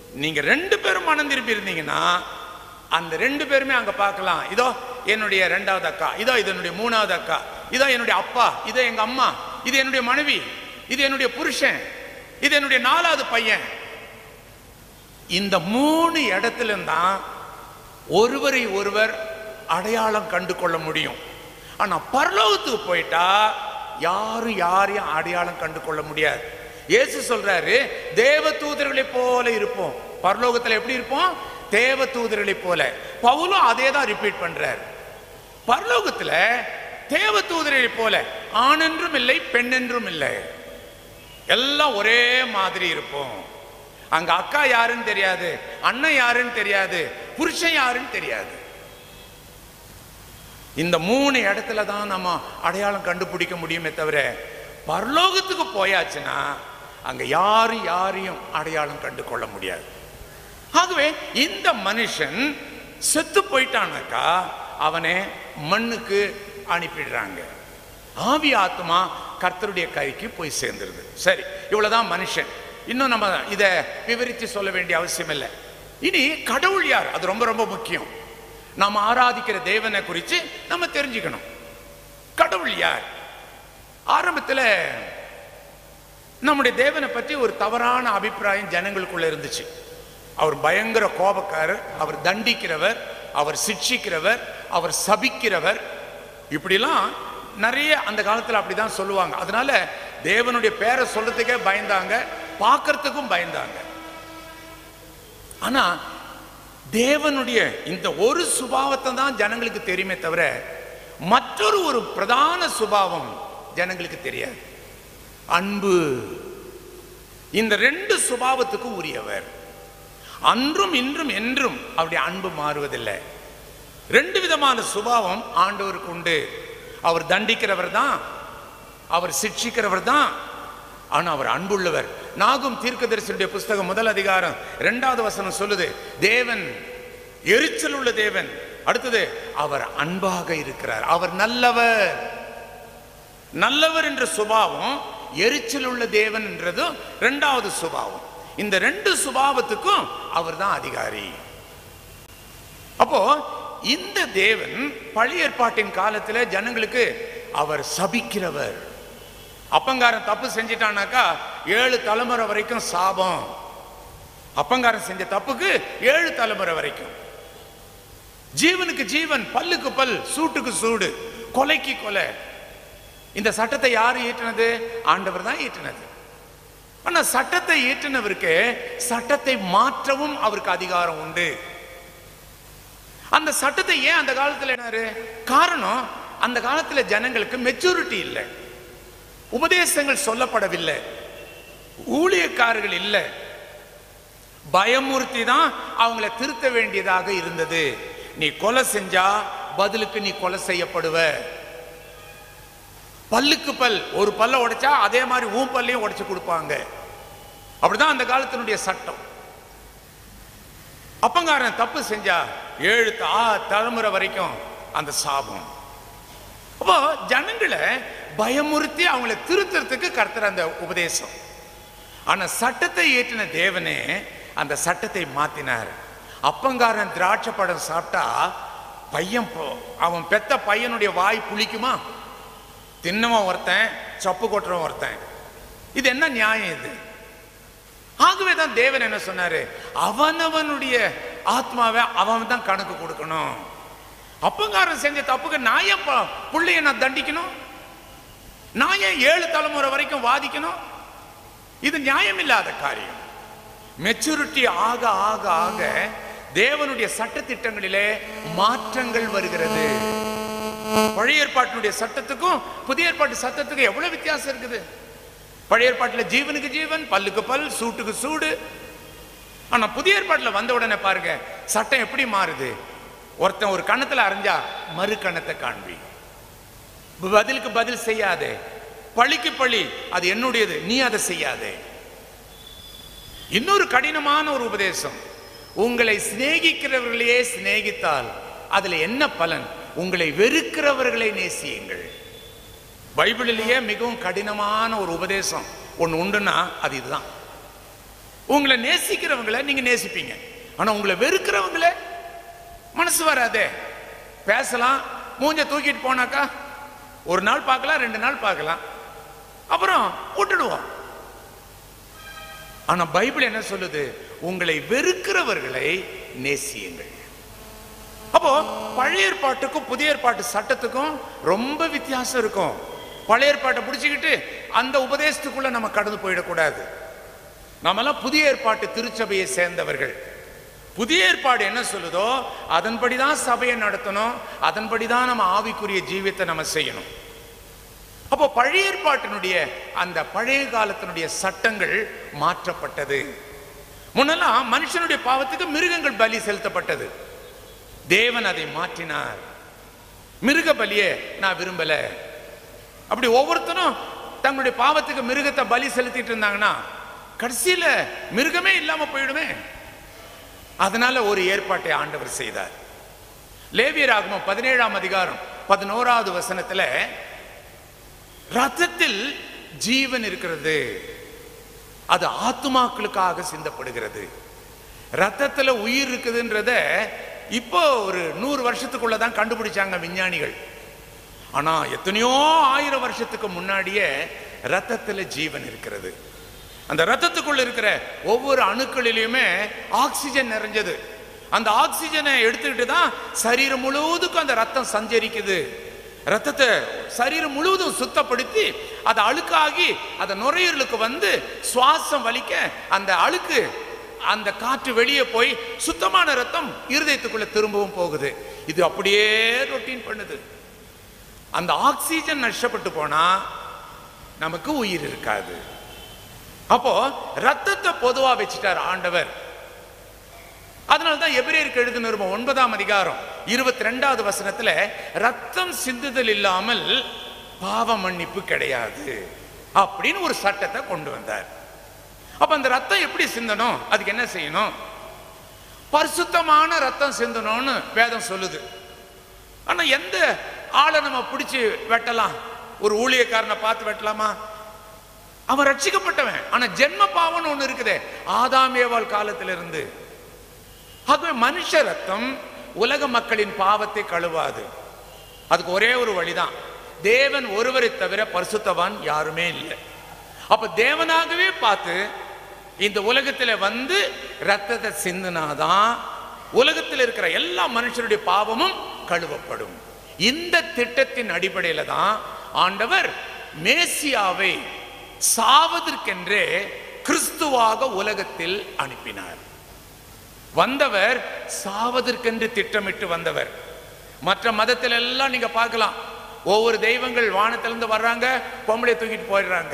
நீங்க ரெண்டு பேரும் மனம் திருப்பி இருந்தீங்கன்னா அந்த ரெண்டு பேருமே அங்க பார்க்கலாம் இதோ என்னுடைய ரெண்டாவது அக்கா இதோ இது என்னுடைய மூணாவது அக்கா இதோ என்னுடைய அப்பா இதோ எங்க அம்மா இது என்னுடைய மனைவி இது என்னுடைய புருஷன் இது என்னுடைய நாலாவது பையன் இந்த மூணு இடத்துல தான் ஒருவரை ஒருவர் அடையாளம் கண்டு கொள்ள முடியும் ஆனா பரலோகத்துக்கு போயிட்டா யாரும் யாரையும் அடையாளம் கண்டு கொள்ள முடியாது இயேசு சொல்றாரு தேவ தூதர்களை போல இருப்போம் பரலோகத்துல எப்படி இருப்போம் தேவ தூதர்களை போல பவுலும் அதே தான் ரிப்பீட் பண்றாரு பரலோகத்துல தேவ தூதர்களை போல ஆண் என்றும் இல்லை பெண் என்றும் இல்லை எல்லாம் ஒரே மாதிரி இருப்போம் அங்க அக்கா யாருன்னு தெரியாது அண்ணன் யாருன்னு தெரியாது புருஷன் யாருன்னு தெரியாது இந்த மூணு இடத்துல தான் நம்ம அடையாளம் கண்டுபிடிக்க முடியுமே தவிர பரலோகத்துக்கு போயாச்சுன்னா அங்க யாரும் யாரையும் அடையாளம் கண்டு கொள்ள முடியாது ஆகவே இந்த மனுஷன் செத்து போயிட்டானாக்கா அவனை மண்ணுக்கு அனுப்பிடுறாங்க ஆவி ஆத்மா கர்த்தருடைய கைக்கு போய் சேர்ந்துருது சரி இவ்வளவுதான் மனுஷன் இன்னும் நம்ம இதை விவரித்து சொல்ல வேண்டிய அவசியம் இல்லை இனி கடவுள் யார் அது ரொம்ப ரொம்ப முக்கியம் நாம் ஆராதிக்கிற தேவனை குறித்து நம்ம தெரிஞ்சுக்கணும் கடவுள் யார் ஆரம்பத்தில் நம்முடைய தேவனை பற்றி ஒரு தவறான அபிப்பிராயம் ஜனங்களுக்குள்ள இருந்துச்சு அவர் பயங்கர கோபக்காரர் அவர் தண்டிக்கிறவர் அவர் சிக்ஷிக்கிறவர் அவர் சபிக்கிறவர் இப்படிலாம் நிறைய அந்த காலத்தில் அப்படிதான் சொல்லுவாங்க அதனால தேவனுடைய பேரை சொல்றதுக்கே பயந்தாங்க பார்க்கறதுக்கும் பயந்தாங்க ஆனா தேவனுடைய இந்த ஒரு சுபாவத்தை தான் ஜனங்களுக்கு தெரியுமே தவிர மற்றொரு ஒரு பிரதான சுபாவம் ஜனங்களுக்கு தெரியாது அன்பு இந்த ரெண்டு சுபாவத்துக்கும் உரியவர் அன்றும் இன்றும் என்றும் அவருடைய அன்பு மாறுவதில்லை ரெண்டு விதமான சுபாவம் ஆண்டவருக்கு உண்டு அவர் தண்டிக்கிறவர் தான் அவர் சிக்ஷிக்கிறவர் தான் ஆனா அவர் அன்புள்ளவர் நாகும் தீர்க்கதரிசனுடைய புஸ்தகம் முதல் அதிகாரம் இரண்டாவது வசனம் சொல்லுது தேவன் எரிச்சல் உள்ள தேவன் அடுத்தது அவர் அன்பாக இருக்கிறார் அவர் நல்லவர் நல்லவர் என்ற சுபாவம் எரிச்சல் உள்ள தேவன் என்றதும் இரண்டாவது சுபாவம் இந்த ரெண்டு சுபாவத்துக்கும் அவர் தான் அதிகாரி அப்போ இந்த தேவன் பழைய ஏற்பாட்டின் காலத்துல ஜனங்களுக்கு அவர் சபிக்கிறவர் அப்பங்காரன் தப்பு செஞ்சிட்டானாக்கா ஏழு தலைமுறை வரைக்கும் சாபம் அப்பங்காரன் செஞ்ச தப்புக்கு ஏழு தலைமுறை வரைக்கும் ஜீவனுக்கு ஜீவன் பல்லுக்கு பல் சூட்டுக்கு சூடு கொலைக்கு கொலை இந்த சட்டத்தை யார் ஈட்டினது ஆண்டவர் தான் ஈட்டினது ஆனா சட்டத்தை ஈட்டினவருக்கு சட்டத்தை மாற்றவும் அவருக்கு அதிகாரம் உண்டு அந்த சட்டத்தை ஏன் அந்த காலத்துல என்னாரு காரணம் அந்த காலத்துல ஜனங்களுக்கு மெச்சூரிட்டி இல்லை உபதேசங்கள் சொல்லப்படவில்லை ஊழியக்காரர்கள் இல்லை பயமுறுத்தி தான் அவங்கள திருத்த வேண்டியதாக இருந்தது நீ கொலை செஞ்சா பதிலுக்கு நீ கொலை செய்யப்படுவ பல்லுக்கு பல் ஒரு பல்ல உடைச்சா அதே மாதிரி ஊன் பல்லையும் உடைச்சு கொடுப்பாங்க அப்படிதான் அந்த காலத்தினுடைய சட்டம் அப்பங்காரன் தப்பு செஞ்சா ஏழு ஆ தலைமுறை வரைக்கும் அந்த சாபம் அப்போ ஜனங்களை பயமுறுத்தி அவங்கள திருத்துறதுக்கு கர்த்தர் அந்த உபதேசம் ஆனா சட்டத்தை ஏற்றின தேவனே அந்த சட்டத்தை மாத்தினார் அப்பங்காரன் திராட்சை பழம் சாப்பிட்டா பையன் போ- அவன் பெத்த பையனுடைய வாய் புளிக்குமா தின்னவன் ஒருத்தன் சப்பு கொட்டுறவன் ஒருத்தன் இது என்ன நியாயம் இது ஆகவே தான் தேவன் என்ன சொன்னாரு அவனவனுடைய ஆத்மாவை அவன் தான் கணக்கு கொடுக்கணும் அப்பங்காரன் செஞ்ச தப்புக்கு நான் ஏன் ப- புள்ளைய நான் தண்டிக்கணும் நான் ஏன் ஏழு தலைமுறை வரைக்கும் வாதிக்கணும் இது நியாயமில்லாத காரியம் மெச்சூரிட்டி ஆக ஆக ஆக தேவனுடைய சட்டத்திட்டங்களிலே மாற்றங்கள் வருகிறது பழைய ஏற்பாட்டினுடைய சட்டத்துக்கும் புதிய ஏற்பாட்டு சட்டத்துக்கும் எவ்வளவு வித்தியாசம் இருக்குது பழைய ஏற்பாட்டில் ஜீவனுக்கு ஜீவன் பல்லுக்கு பல் சூட்டுக்கு சூடு ஆனா புதிய ஏற்பாட்டில் வந்த உடனே பாருங்க சட்டம் எப்படி மாறுது ஒருத்தன் ஒரு கணத்துல அரைஞ்சா மறு கணத்தை காண்பி பதிலுக்கு பதில் செய்யாதே பழிக்கு பழி அது என்னுடையது நீ அதை செய்யாதே இன்னொரு கடினமான ஒரு உபதேசம் உங்களை சிநேகிக்கிறவர்களையே சிநேகித்தால் அதுல என்ன பலன் உங்களை வெறுக்கிறவர்களை நேசியுங்கள் பைபிளிலேயே மிகவும் கடினமான ஒரு உபதேசம் ஒன்று உண்டுன்னா அது இதுதான் உங்களை நேசிக்கிறவங்களை நீங்க நேசிப்பீங்க ஆனா உங்களை வெறுக்கிறவங்கள மனசு வராதே பேசலாம் மூஞ்ச தூக்கிட்டு போனாக்கா ஒரு நாள் பார்க்கலாம் ரெண்டு நாள் பார்க்கலாம் அப்புறம் விட்டுடுவோம் ஆனா பைபிள் என்ன சொல்லுது உங்களை வெறுக்கிறவர்களை நேசியுங்கள் அப்போ பழைய ஏற்பாட்டுக்கும் புதிய ஏற்பாட்டு சட்டத்துக்கும் ரொம்ப வித்தியாசம் இருக்கும் பழைய ஏற்பாட்டை பிடிச்சிக்கிட்டு அந்த உபதேசத்துக்குள்ள நம்ம கடந்து போயிடக்கூடாது நாமெல்லாம் புதிய ஏற்பாட்டு திருச்சபையை சேர்ந்தவர்கள் புதிய ஏற்பாடு என்ன சொல்லுதோ அதன்படி தான் சபையை நடத்தணும் அதன்படி தான் நம்ம ஆவிக்குரிய ஜீவியத்தை நம்ம செய்யணும் அப்போ பழைய ஏற்பாட்டினுடைய அந்த பழைய காலத்தினுடைய சட்டங்கள் மாற்றப்பட்டது முன்னெல்லாம் மனுஷனுடைய பாவத்துக்கு மிருகங்கள் பலி செலுத்தப்பட்டது தேவன் அதை மாற்றினார் மிருக பலியை நான் விரும்பல அப்படி ஒவ்வொருத்தரும் தங்களுடைய பாவத்துக்கு மிருகத்தை பலி செலுத்திட்டு இருந்தாங்கன்னா கடைசியில மிருகமே இல்லாம போயிடுமே அதனால ஒரு ஏற்பாட்டை ஆண்டவர் செய்தார் லேவியராகமம் பதினேழாம் அதிகாரம் பதினோராவது வசனத்துல ரத்தத்தில் ஜீவன் இருக்கிறது அது ஆத்துமாக்களுக்காக சிந்தப்படுகிறது ரத்தத்துல உயிர் இருக்குதுன்றத இப்போ ஒரு நூறு வருஷத்துக்குள்ள தான் கண்டுபிடிச்சாங்க விஞ்ஞானிகள் ஆனா எத்தனையோ ஆயிரம் வருஷத்துக்கு முன்னாடியே ரத்தத்துல ஜீவன் இருக்கிறது அந்த ரத்தத்துக்குள்ள இருக்கிற ஒவ்வொரு அணுக்களிலுமே ஆக்சிஜன் நிறைஞ்சது அந்த ஆக்சிஜனை எடுத்துக்கிட்டு தான் சரீரம் முழுவதுக்கும் அந்த ரத்தம் சஞ்சரிக்குது ரத்தத்தை சரீரம் முழுவதும் சுத்தப்படுத்தி அது அழுக்காகி அந்த நுரையீரலுக்கு வந்து சுவாசம் வலிக்க அந்த அழுக்கு அந்த காற்று வெளியே போய் சுத்தமான ரத்தம் இருதயத்துக்குள்ள திரும்பவும் போகுது இது அப்படியே ரொட்டீன் பண்ணுது அந்த ஆக்சிஜன் நஷ்டப்பட்டு போனா நமக்கு உயிர் இருக்காது அப்போ ரத்தத்தை பொதுவா வச்சுட்டார் ஆண்டவர் அதனால்தான் எபிரேயருக்கு எழுது நிருபம் ஒன்பதாம் அதிகாரம் இருபத்தி ரெண்டாவது வசனத்துல ரத்தம் சிந்துதல் இல்லாமல் பாவ மன்னிப்பு கிடையாது அப்படின்னு ஒரு சட்டத்தை கொண்டு வந்தார் அப்ப அந்த ரத்தம் எப்படி சிந்தணும் அதுக்கு என்ன செய்யணும் பரிசுத்தமான ரத்தம் சிந்தணும்னு வேதம் சொல்லுது ஆனா எந்த ஆளை நம்ம பிடிச்சி வெட்டலாம் ஒரு ஊழியக்காரனை பார்த்து வெட்டலாமா அவன் ரட்சிக்கப்பட்டவன் ஆனா ஜென்ம பாவம்னு ஒண்ணு இருக்குதே ஆதாம் ஏவாள் காலத்திலிருந்து ஆகவே மனுஷ ரத்தம் உலக மக்களின் பாவத்தை கழுவாது அதுக்கு ஒரே ஒரு வழிதான் தேவன் ஒருவரை தவிர பரிசுத்தவான் யாருமே இல்லை அப்ப தேவனாகவே பார்த்து இந்த உலகத்துல வந்து ரத்தத்தை சிந்தினாதான் உலகத்தில் இருக்கிற எல்லா மனுஷருடைய பாவமும் கழுவப்படும் இந்த திட்டத்தின் அடிப்படையில தான் ஆண்டவர் மேசியாவை சாவதற்கென்றே கிறிஸ்துவாக உலகத்தில் அனுப்பினார் வந்தவர் சாவதற்கென்று திட்டமிட்டு வந்தவர் மற்ற மதத்தில் எல்லாம் நீங்க பார்க்கலாம் ஒவ்வொரு தெய்வங்கள் வானத்திலிருந்து வர்றாங்க பொம்பளை தூக்கிட்டு போயிடுறாங்க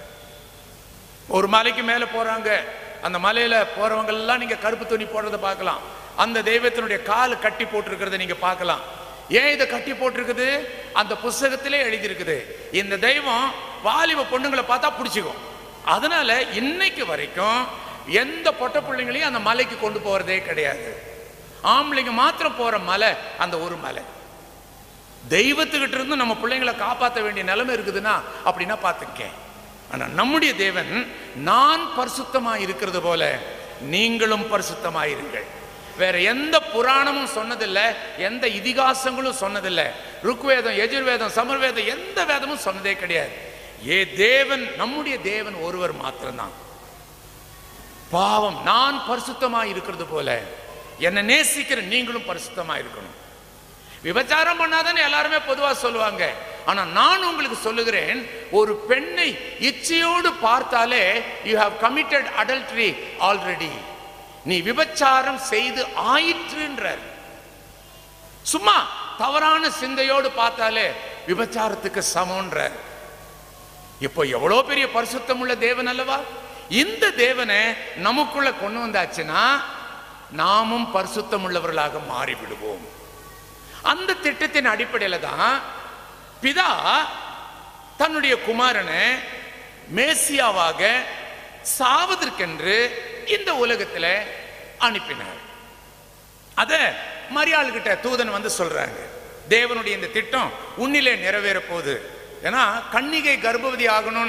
ஒரு மலைக்கு மேல போறாங்க அந்த மலையில போறவங்க எல்லாம் நீங்க கருப்பு துணி போடுறத பார்க்கலாம் அந்த தெய்வத்தினுடைய கால் கட்டி போட்டிருக்கிறத நீங்க பார்க்கலாம் ஏன் இதை கட்டி போட்டிருக்குது அந்த புஸ்தகத்திலே எழுதியிருக்குது இந்த தெய்வம் வாலிப பொண்ணுங்களை பார்த்தா பிடிச்சிக்கும் அதனால இன்னைக்கு வரைக்கும் எந்த பொட்ட பிள்ளைங்களையும் அந்த மலைக்கு கொண்டு போறதே கிடையாது ஆம்பளைங்க மாத்திரம் போற மலை அந்த ஒரு மலை தெய்வத்துக்கிட்ட இருந்து நம்ம பிள்ளைங்களை காப்பாற்ற வேண்டிய நிலைமை இருக்குதுன்னா அப்படின்னா பார்த்துக்கேன் ஆனா நம்முடைய தேவன் நான் பரிசுத்தமா இருக்கிறது போல நீங்களும் பரிசுத்தமாயிருங்கள் வேற எந்த புராணமும் சொன்னதில்லை எந்த இதிகாசங்களும் சொன்னதில்லை ருக்வேதம் எஜுர்வேதம் சமர்வேதம் எந்த வேதமும் சொன்னதே கிடையாது ஏ தேவன் நம்முடைய தேவன் ஒருவர் மாத்திரம்தான் பாவம் நான் பரிசுத்தமா இருக்கிறது போல என்னை நேசிக்கிற நீங்களும் பரிசுத்தமா இருக்கணும் விபச்சாரம் பண்ணாதானே எல்லாருமே பொதுவா சொல்லுவாங்க ஆனா நான் உங்களுக்கு சொல்லுகிறேன் ஒரு பெண்ணை இச்சையோடு பார்த்தாலே you have committed adultery already நீ விபச்சாரம் செய்து ஆயிற்றுன்றார் சும்மா தவறான சிந்தையோடு பார்த்தாலே விபச்சாரத்துக்கு சமம்ன்றார் இப்போ எவ்வளோ பெரிய பரிசுத்தம் உள்ள தேவன் அல்லவா இந்த தேவனை நமக்குள்ள கொண்டு வந்தாச்சுன்னா நாமும் பரிசுத்தம் உள்ளவர்களாக மாறிவிடுவோம் அந்த திட்டத்தின் அடிப்படையில தான் பிதா தன்னுடைய குமாரனை மேசியாவாக சாவதற்கென்று இந்த உலகத்தில் அனுப்பினார் அத மரியாள் கிட்ட தூதன் வந்து சொல்றாங்க தேவனுடைய இந்த திட்டம் உன்னிலே நிறைவேற போகுது ஏன்னா கன்னிகை கர்ப்பவதி ஆகணும்னு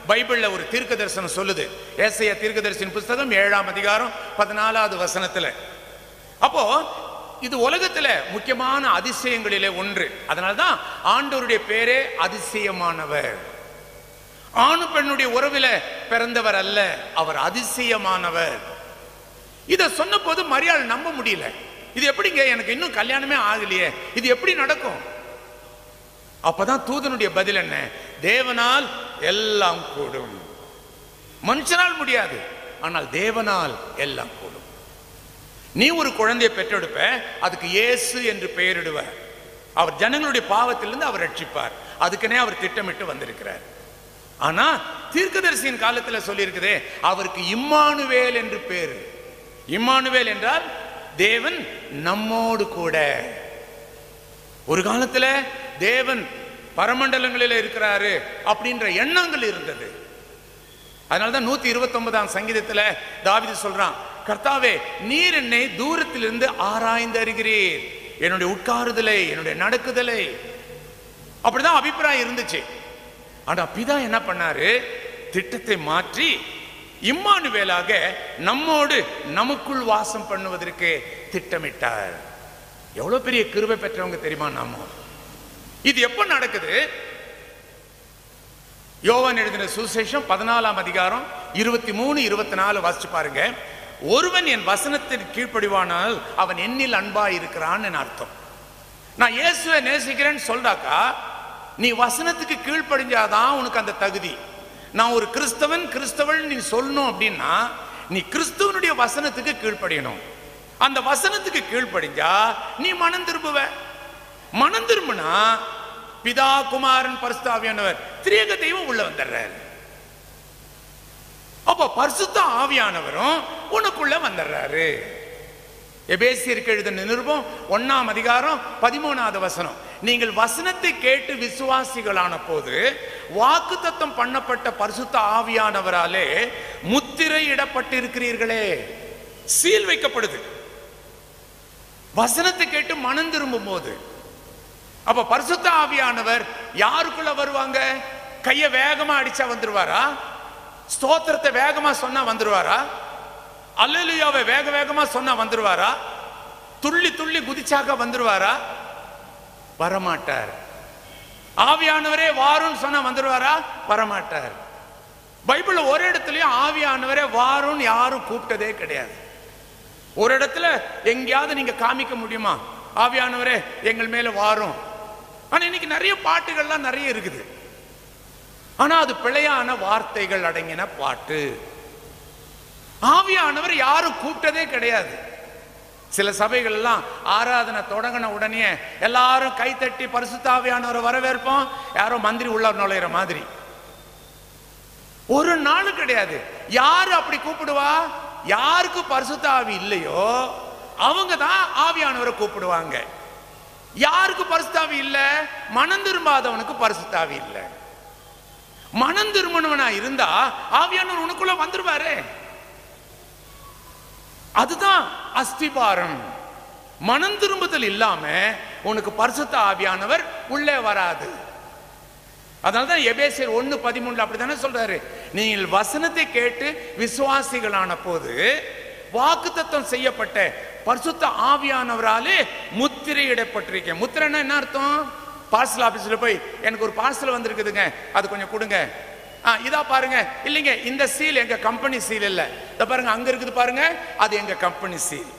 பைபிள்ல ஒரு தீர்க்க தரிசனம் சொல்லுது ஏசையா தீர்க்க தரிசன புஸ்தகம் ஏழாம் அதிகாரம் பதினாலாவது வசனத்துல அப்போ இது உலகத்துல முக்கியமான அதிசயங்களிலே ஒன்று அதனால்தான் ஆண்டவருடைய பேரே அதிசயமானவர் ஆணு பெண்ணுடைய உறவில பிறந்தவர் அல்ல அவர் அதிசயமானவர் இத சொன்ன போது மரியாள் நம்ப முடியல இது எப்படிங்க எனக்கு இன்னும் கல்யாணமே ஆகலையே இது எப்படி நடக்கும் அப்பதான் தூதனுடைய பதில் என்ன தேவனால் எல்லாம் கூடும் மனுஷனால் முடியாது ஆனால் தேவனால் எல்லாம் கூடும் நீ ஒரு குழந்தையை பெற்றெடுப்ப அதுக்கு இயேசு என்று பெயரிடுவ அவர் ஜனங்களுடைய பாவத்திலிருந்து அவர் ரட்சிப்பார் அதுக்குனே அவர் திட்டமிட்டு வந்திருக்கிறார் ஆனா தீர்க்கதரிசியின் காலத்துல சொல்லியிருக்குதே அவருக்கு இம்மானுவேல் என்று பேரு இம்மானுவேல் என்றால் தேவன் நம்மோடு கூட ஒரு காலத்துல தேவன் பரமண்டலங்களில் இருக்கிறாரு அப்படின்ற எண்ணங்கள் இருந்தது அதனாலதான் நூத்தி இருபத்தி ஒன்பதாம் சங்கீதத்துல தாவிது சொல்றான் கர்த்தாவே நீர் என்னை தூரத்திலிருந்து ஆராய்ந்து அறிகிறீர் என்னுடைய உட்காருதலை என்னுடைய நடக்குதலை அப்படிதான் அபிப்பிராயம் இருந்துச்சு ஆனா பிதா என்ன பண்ணாரு திட்டத்தை மாற்றி இம்மானுவேலாக நம்மோடு நமக்குள் வாசம் பண்ணுவதற்கு திட்டமிட்டார் எவ்வளவு பெரிய கிருபை பெற்றவங்க தெரியுமா நாம இது எப்ப நடக்குது யோவான் எழுதின சுசேஷம் பதினாலாம் அதிகாரம் இருபத்தி மூணு இருபத்தி நாலு வாசிச்சு பாருங்க ஒருவன் என் வசனத்தின் கீழ்ப்படிவானால் அவன் என்னில் அன்பா இருக்கிறான்னு அர்த்தம் நான் இயேசுவை நேசிக்கிறேன்னு சொல்றாக்கா நீ வசனத்துக்கு கீழ்ப்படிஞ்சாதான் உனக்கு அந்த தகுதி நான் ஒரு கிறிஸ்தவன் கிறிஸ்தவன் நீ சொல்லணும் அப்படின்னா நீ கிறிஸ்துவனுடைய வசனத்துக்கு கீழ்ப்படியணும் அந்த வசனத்துக்கு கீழ்ப்படிஞ்சா நீ மனம் திரும்புவ மனம் திரும்பினா பிதா குமாரன் பரிசுத்தாவியானவர் திரியக தெய்வம் உள்ள வந்துடுறாரு அப்போ பரிசுத்த ஆவியானவரும் உனக்குள்ள வந்துடுறாரு எபேசியருக்கு எழுதின நிருபம் ஒன்னாம் அதிகாரம் பதிமூணாவது வசனம் நீங்கள் வசனத்தை கேட்டு விசுவாசிகளான போது வாக்கு தத்தம் பண்ணப்பட்ட பரிசுத்த ஆவியானவராலே முத்திரை இடப்பட்டிருக்கிறீர்களே சீல் வைக்கப்படுது வசனத்தை கேட்டு மனம் திரும்பும் போது அப்ப பரிசுத்த ஆவியானவர் யாருக்குள்ள வருவாங்க கைய வேகமா அடிச்சா வந்துருவாரா ஸ்தோத்திரத்தை வேகமா சொன்னா வந்துருவாரா அல்லேலூயாவை வேக வேகமா சொன்னா வந்துருவாரா துள்ளி துள்ளி குதிச்சாக்க வந்துருவாரா வரமாட்டார் ஆவியானவரே வாருன்னு சொன்னா வந்துருவாரா வரமாட்டார் பைபிள்ல ஒரு இடத்துலயும் ஆவியானவரே வாருன்னு யாரும் கூப்பிட்டதே கிடையாது ஒரு இடத்துல எங்கேயாவது நீங்க காமிக்க முடியுமா ஆவியானவரே எங்கள் மேல வாரும் ஆனா இன்னைக்கு நிறைய பாட்டுகள்லாம் நிறைய இருக்குது ஆனா அது பிழையான வார்த்தைகள் அடங்கின பாட்டு ஆவியானவர் யாரும் கூப்பிட்டதே கிடையாது சில சபைகள் எல்லாம் ஆராதனை தொடங்கின உடனே எல்லாரும் கைத்தட்டி பரிசுத்தாவியானவரை வரவேற்போம் யாரோ மந்திரி உள்ள நுழையிற மாதிரி ஒரு நாள் கிடையாது யாரு அப்படி கூப்பிடுவா யாருக்கு பரிசுத்த ஆவி இல்லையோ அவங்க தான் ஆவியானவரை கூப்பிடுவாங்க யாருக்கு பரிசுத்தாவி இல்ல மனம் திரும்பாதவனுக்கு பரிசுத்தாவி இல்ல மனம் திரும்பினவனா இருந்தா ஆவியானவர் உனக்குள்ள வந்துருவாரு அதுதான் அஸ்திபாரம் மனம் திரும்புதல் இல்லாம உனக்கு பரிசுத்த ஆவியானவர் உள்ளே வராது அதனால்தான் எபேசியர் ஒன்னு பதிமூணுல அப்படித்தானே சொல்றாரு நீங்கள் வசனத்தை கேட்டு விசுவாசிகளான போது வாக்குத்தத்தம் செய்யப்பட்ட பரிசுத்த ஆவியானவராலே முத்திரையிடப்பட்டிருக்கேன் முத்திரைன்னா என்ன அர்த்தம் பார்சல் ஆபீஸ்ல போய் எனக்கு ஒரு பார்சல் வந்திருக்குதுங்க அது கொஞ்சம் கொடுங்க ஆ இதா பாருங்க இல்லைங்க இந்த சீல் எங்க கம்பெனி சீல் இல்ல இத பாருங்க அங்க இருக்குது பாருங்க அது எங்க கம்பெனி சீல்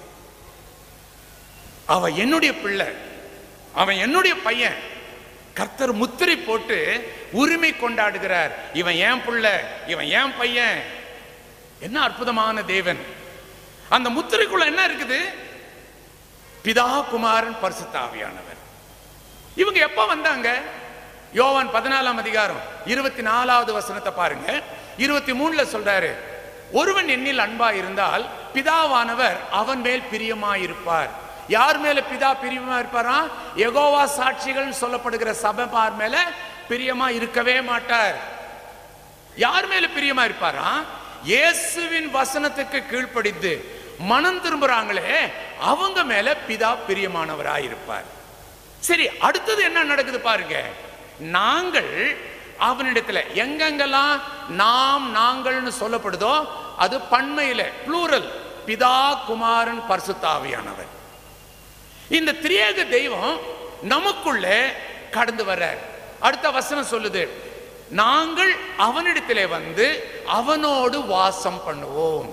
அவன் என்னுடைய பிள்ளை அவன் என்னுடைய பையன் கர்த்தர் முத்திரை போட்டு உரிமை கொண்டாடுகிறார் இவன் ஏன் புள்ள இவன் ஏன் பையன் என்ன அற்புதமான தேவன் அந்த முத்திரைக்குள்ள என்ன இருக்குது பிதா குமாரன் பரிசுத்த ஆவியானவர் இவங்க எப்ப வந்தாங்க யோவான் பதினாலாம் அதிகாரம் இருபத்தி நாலாவது வசனத்தை பாருங்க இருபத்தி மூணுல சொல்றாரு ஒருவன் என்னில் அன்பா இருந்தால் பிதாவானவர் அவன் மேல் பிரியமாயிருப்பார் யார் மேல பிதா பிரியமா இருப்பாரா எகோவா சாட்சிகள் சொல்லப்படுகிற சபைபார் மேல பிரியமா இருக்கவே மாட்டார் யார் மேல பிரியமா இருப்பாரா இயேசுவின் வசனத்துக்கு கீழ்ப்படிந்து மனம் திரும்புறாங்களே அவங்க மேல பிதா பிரியமானவராயிருப்பார் சரி அடுத்தது என்ன நடக்குது பாருங்க நாங்கள் அவனிடத்துல எங்கெங்கெல்லாம் நாம் நாங்கள்னு சொல்லப்படுதோ அது பண்மையில ப்ளூரல் பிதா குமாரன் பரிசுத்தாவியானவர் இந்த திரியேக தெய்வம் நமக்குள்ளே கடந்து வர அடுத்த வசனம் சொல்லுது நாங்கள் அவனிடத்திலே வந்து அவனோடு வாசம் பண்ணுவோம்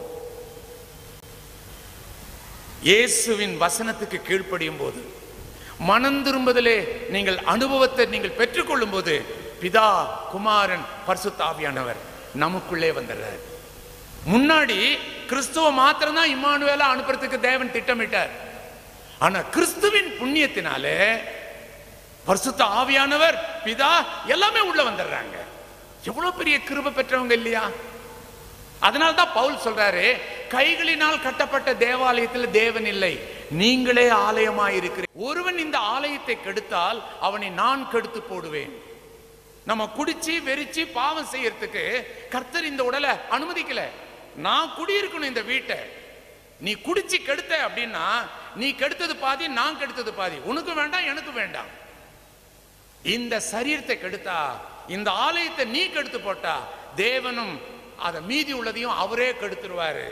இயேசுவின் வசனத்துக்கு கீழ்ப்படியும் போது மனம் திரும்புதலே நீங்கள் அனுபவத்தை நீங்கள் பெற்றுக்கொள்ளும் போது பிதா குமாரன் பரிசுத்தாவியானவர் நமக்குள்ளே வந்துடுறார் முன்னாடி கிறிஸ்துவ மாத்திரம்தான் இம்மானுவேலா அனுப்புறதுக்கு தேவன் திட்டமிட்டார் ஆனா கிறிஸ்துவின் புண்ணியத்தினாலே பரிசுத்த ஆவியானவர் பிதா எல்லாமே உள்ள வந்துடுறாங்க எவ்வளவு பெரிய கிருபை பெற்றவங்க இல்லையா அதனால தான் பவுல் சொல்றாரு கைகளினால் கட்டப்பட்ட தேவாலயத்தில் தேவன் இல்லை நீங்களே ஆலயமாய் இருக்கிறீர் ஒருவன் இந்த ஆலயத்தை கெடுத்தால் அவனை நான் கெடுத்து போடுவேன் நம்ம குடிச்சு வெறிச்சு பாவம் செய்யறதுக்கு கர்த்தர் இந்த உடலை அனுமதிக்கல நான் குடியிருக்கணும் இந்த வீட்டை நீ குடிச்சு கெடுத்த அப்படின்னா நீ கெடுத்தது பாதி நான் கெடுத்தது பாதி உனக்கு வேண்டாம் எனக்கு வேண்டாம் இந்த சரீரத்தை கெடுத்தா இந்த ஆலயத்தை நீ கெடுத்து போட்டா தேவனும் அதை மீதி உள்ளதையும் அவரே கெடுத்துருவாரு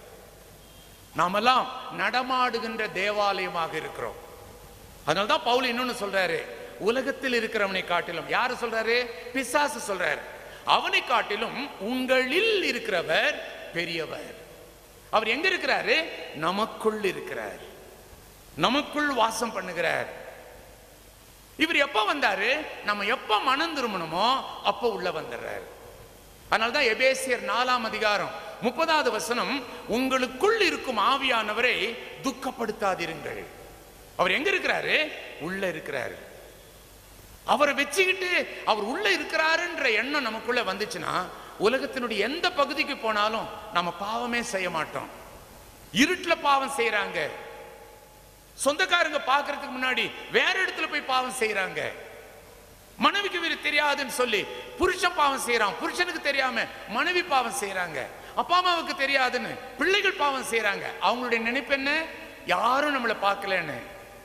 நாமெல்லாம் நடமாடுகின்ற தேவாலயமாக இருக்கிறோம் அதனால தான் பவுல் இன்னொன்னு சொல்றாரு உலகத்தில் இருக்கிறவனை காட்டிலும் யாரு சொல்றாரு பிசாசு சொல்றாரு அவனை காட்டிலும் உங்களில் இருக்கிறவர் பெரியவர் அவர் எங்க இருக்கிறாரு நமக்குள் இருக்கிறார் நமக்குள் வாசம் பண்ணுகிறார் இவர் எப்ப வந்தாரு நம்ம எப்ப மனம் திரும்பணுமோ அப்ப உள்ள வந்துடுறாரு அதனால்தான் எபேசியர் நாலாம் அதிகாரம் முப்பதாவது வசனம் உங்களுக்குள் இருக்கும் ஆவியானவரை துக்கப்படுத்தாதிருங்கள் அவர் எங்க இருக்கிறாரு உள்ள இருக்கிறாரு அவரை வச்சுக்கிட்டு அவர் உள்ள இருக்கிறாருன்ற எண்ணம் நமக்குள்ள வந்துச்சுன்னா உலகத்தினுடைய எந்த பகுதிக்கு போனாலும் நம்ம பாவமே செய்ய மாட்டோம் இருட்டுல பாவம் செய்யறாங்க சொந்தக்காரங்க பார்க்கறதுக்கு முன்னாடி வேற இடத்துல போய் பாவம் செய்யறாங்க மனைவிக்கு வீடு தெரியாதுன்னு சொல்லி புருஷன் பாவம் செய்யறான் புருஷனுக்கு தெரியாம மனைவி பாவம் செய்யறாங்க அப்பா அம்மாவுக்கு தெரியாதுன்னு பிள்ளைகள் பாவம் செய்யறாங்க அவங்களுடைய நினைப்பு என்ன யாரும் நம்மளை பார்க்கலன்னு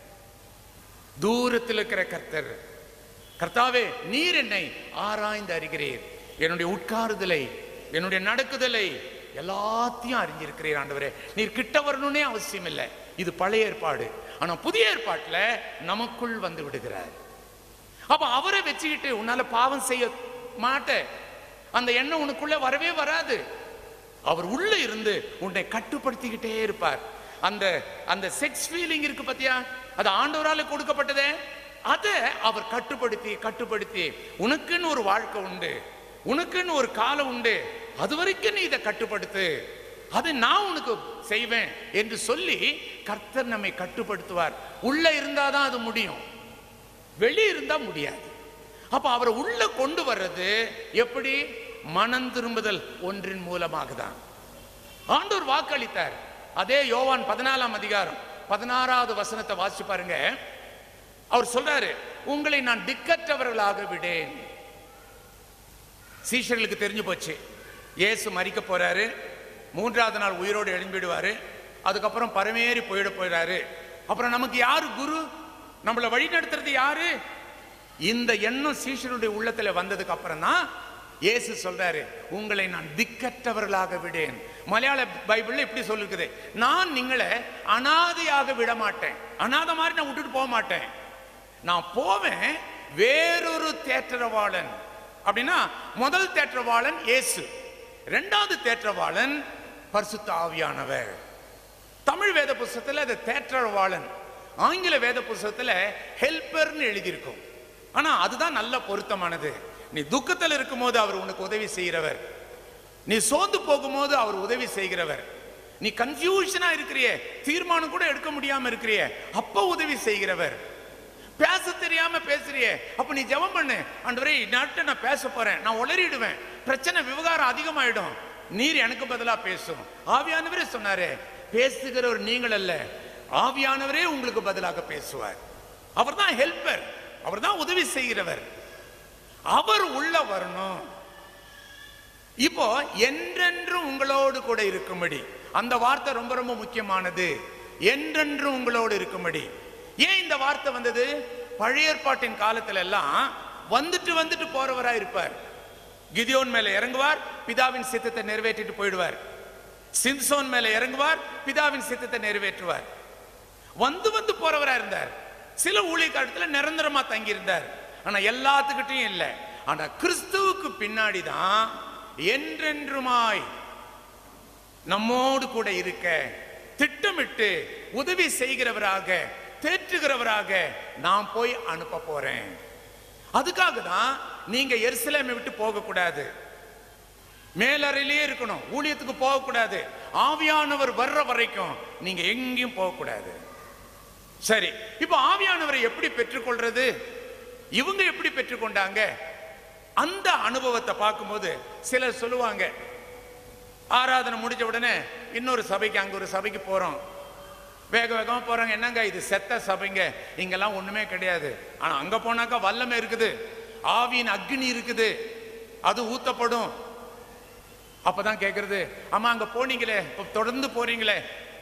தூரத்தில் இருக்கிற கர்த்தர் கர்த்தாவே நீர் என்னை ஆராய்ந்து அறிகிறீர் என்னுடைய உட்காருதலை என்னுடைய நடக்குதலை எல்லாத்தையும் அறிஞ்சிருக்கிறீர் ஆண்டவரே நீர் கிட்ட வரணும்னே அவசியம் இல்லை இது பழைய ஏற்பாடு ஆனா புதிய ஏற்பாட்டுல நமக்குள் வந்து விடுகிறார் அப்ப அவரை வச்சுக்கிட்டு உன்னால பாவம் செய்ய மாட்ட அந்த எண்ணம் உனக்குள்ள வரவே வராது அவர் உள்ள இருந்து உன்னை கட்டுப்படுத்திக்கிட்டே இருப்பார் அந்த அந்த செக்ஸ் ஃபீலிங் இருக்கு பத்தியா அது ஆண்டவரால கொடுக்கப்பட்டதே அதை அவர் கட்டுப்படுத்தி கட்டுப்படுத்தி உனக்குன்னு ஒரு வாழ்க்கை உண்டு உனக்குன்னு ஒரு காலம் உண்டு அது வரைக்கும் நீ இதை கட்டுப்படுத்து அது நான் உனக்கு செய்வேன் என்று சொல்லி கர்த்தர் நம்மை கட்டுப்படுத்துவார் உள்ள இருந்தாதான் அது முடியும் வெளியே இருந்தா முடியாது அப்ப அவரை உள்ள கொண்டு வர்றது எப்படி மனம் திரும்புதல் ஒன்றின் மூலமாக தான் ஆண்டவர் வாக்களித்தார் அதே யோவான் பதினாலாம் அதிகாரம் பதினாறாவது வசனத்தை வாசிச்சு பாருங்க அவர் சொல்றாரு உங்களை நான் திக்கற்றவர்களாக விடேன் சீஷர்களுக்கு தெரிஞ்சு போச்சு இயேசு மறிக்க போறாரு மூன்றாவது நாள் உயிரோடு எழும்பிடுவாரு அதுக்கப்புறம் பரமேறி போயிட போயிடாரு அப்புறம் நமக்கு யாரு குரு நம்மளை வழி நடத்துறது யாரு இந்த எண்ணம் சீஷனுடைய உள்ளத்துல வந்ததுக்கு அப்புறம் தான் இயேசு சொல்றாரு உங்களை நான் திக்கற்றவர்களாக விடேன் மலையாள பைபிள்ல இப்படி சொல்லிருக்குது நான் நீங்களை அனாதையாக விட மாட்டேன் அனாதை மாதிரி நான் விட்டுட்டு போக மாட்டேன் நான் போவேன் வேறொரு தேற்றரவாளன் அப்படின்னா முதல் தேற்றவாளன் இயேசு ரெண்டாவது தேற்றவாளன் பரிசுத்த ஆவியானவர் தமிழ் வேத புஸ்தகத்தில் அது தேற்றவாளன் ஆங்கில வேத புஸ்தகத்தில் ஹெல்ப்பர்னு எழுதியிருக்கும் ஆனா அதுதான் நல்ல பொருத்தமானது நீ துக்கத்தில் இருக்கும்போது அவர் உனக்கு உதவி செய்கிறவர் நீ சோர்ந்து போகும்போது அவர் உதவி செய்கிறவர் நீ கன்ஃபியூஷனா இருக்கிறியே தீர்மானம் கூட எடுக்க முடியாம இருக்கிறியே அப்ப உதவி செய்கிறவர் பேச தெரியாம பேசுறியே அப்ப நீ ஜெபம் பண்ணு ஆண்டவரே இந்நாட்டு நான் பேச போறேன் நான் உளறிடுவேன் பிரச்சனை விவகாரம் அதிகமாயிடும் நீர் எனக்கு பதிலா பேசும் ஆவியானவரே சொன்னாரே பேசுகிறவர் நீங்கள் அல்ல ஆவியானவரே உங்களுக்கு பதிலாக பேசுவார் அவர்தான் ஹெல்ப்பர் அவர்தான் உதவி செய்கிறவர் அவர் உள்ள வரணும் இப்போ என்றென்றும் உங்களோடு கூட இருக்கும்படி அந்த வார்த்தை ரொம்ப ரொம்ப முக்கியமானது என்றென்றும் உங்களோடு இருக்கும்படி ஏன் இந்த வார்த்தை வந்தது பழைய ஏற்பாட்டின் காலத்துல எல்லாம் வந்துட்டு வந்துட்டு போறவரா இருப்பார் கிதியோன் மேல இறங்குவார் பிதாவின் சித்தத்தை நிறைவேற்றிட்டு போயிடுவார் சிம்சோன் மேல இறங்குவார் பிதாவின் சித்தத்தை நிறைவேற்றுவார் வந்து வந்து போறவரா இருந்தார் சில ஊழியக்காலத்துல நிரந்தரமா தங்கி இருந்தார் ஆனா எல்லாத்துக்கிட்டையும் இல்லை ஆனா கிறிஸ்துவுக்கு பின்னாடி தான் என்றென்றுமாய் நம்மோடு கூட இருக்க திட்டமிட்டு உதவி செய்கிறவராக தேற்றுகிறவராக நான் போய் அனுப்ப போறேன் அதுக்காக தான் நீங்க எருசலேமை விட்டு போக கூடாது மேலறையிலே இருக்கணும் ஊழியத்துக்கு போக கூடாது ஆவியானவர் வர்ற வரைக்கும் நீங்க எங்கேயும் போக கூடாது சரி இப்போ ஆவியானவரை எப்படி பெற்றுக்கொள்றது இவங்க எப்படி பெற்றுக்கொண்டாங்க அந்த அனுபவத்தை பார்க்கும்போது சிலர் சொல்லுவாங்க ஆராதனை முடிஞ்ச உடனே இன்னொரு சபைக்கு அங்க ஒரு சபைக்கு போறோம் வேக வேகமா போறாங்க என்னங்க இது செத்த சபைங்க இங்கெல்லாம் ஒண்ணுமே கிடையாது ஆனா அங்க போனாக்கா வல்லமை இருக்குது ஆவியின் அக்னி இருக்குது அது ஊத்தப்படும் அப்பதான் கேக்குறது அம்மா அங்க போனீங்களே இப்ப தொடர்ந்து போறீங்களே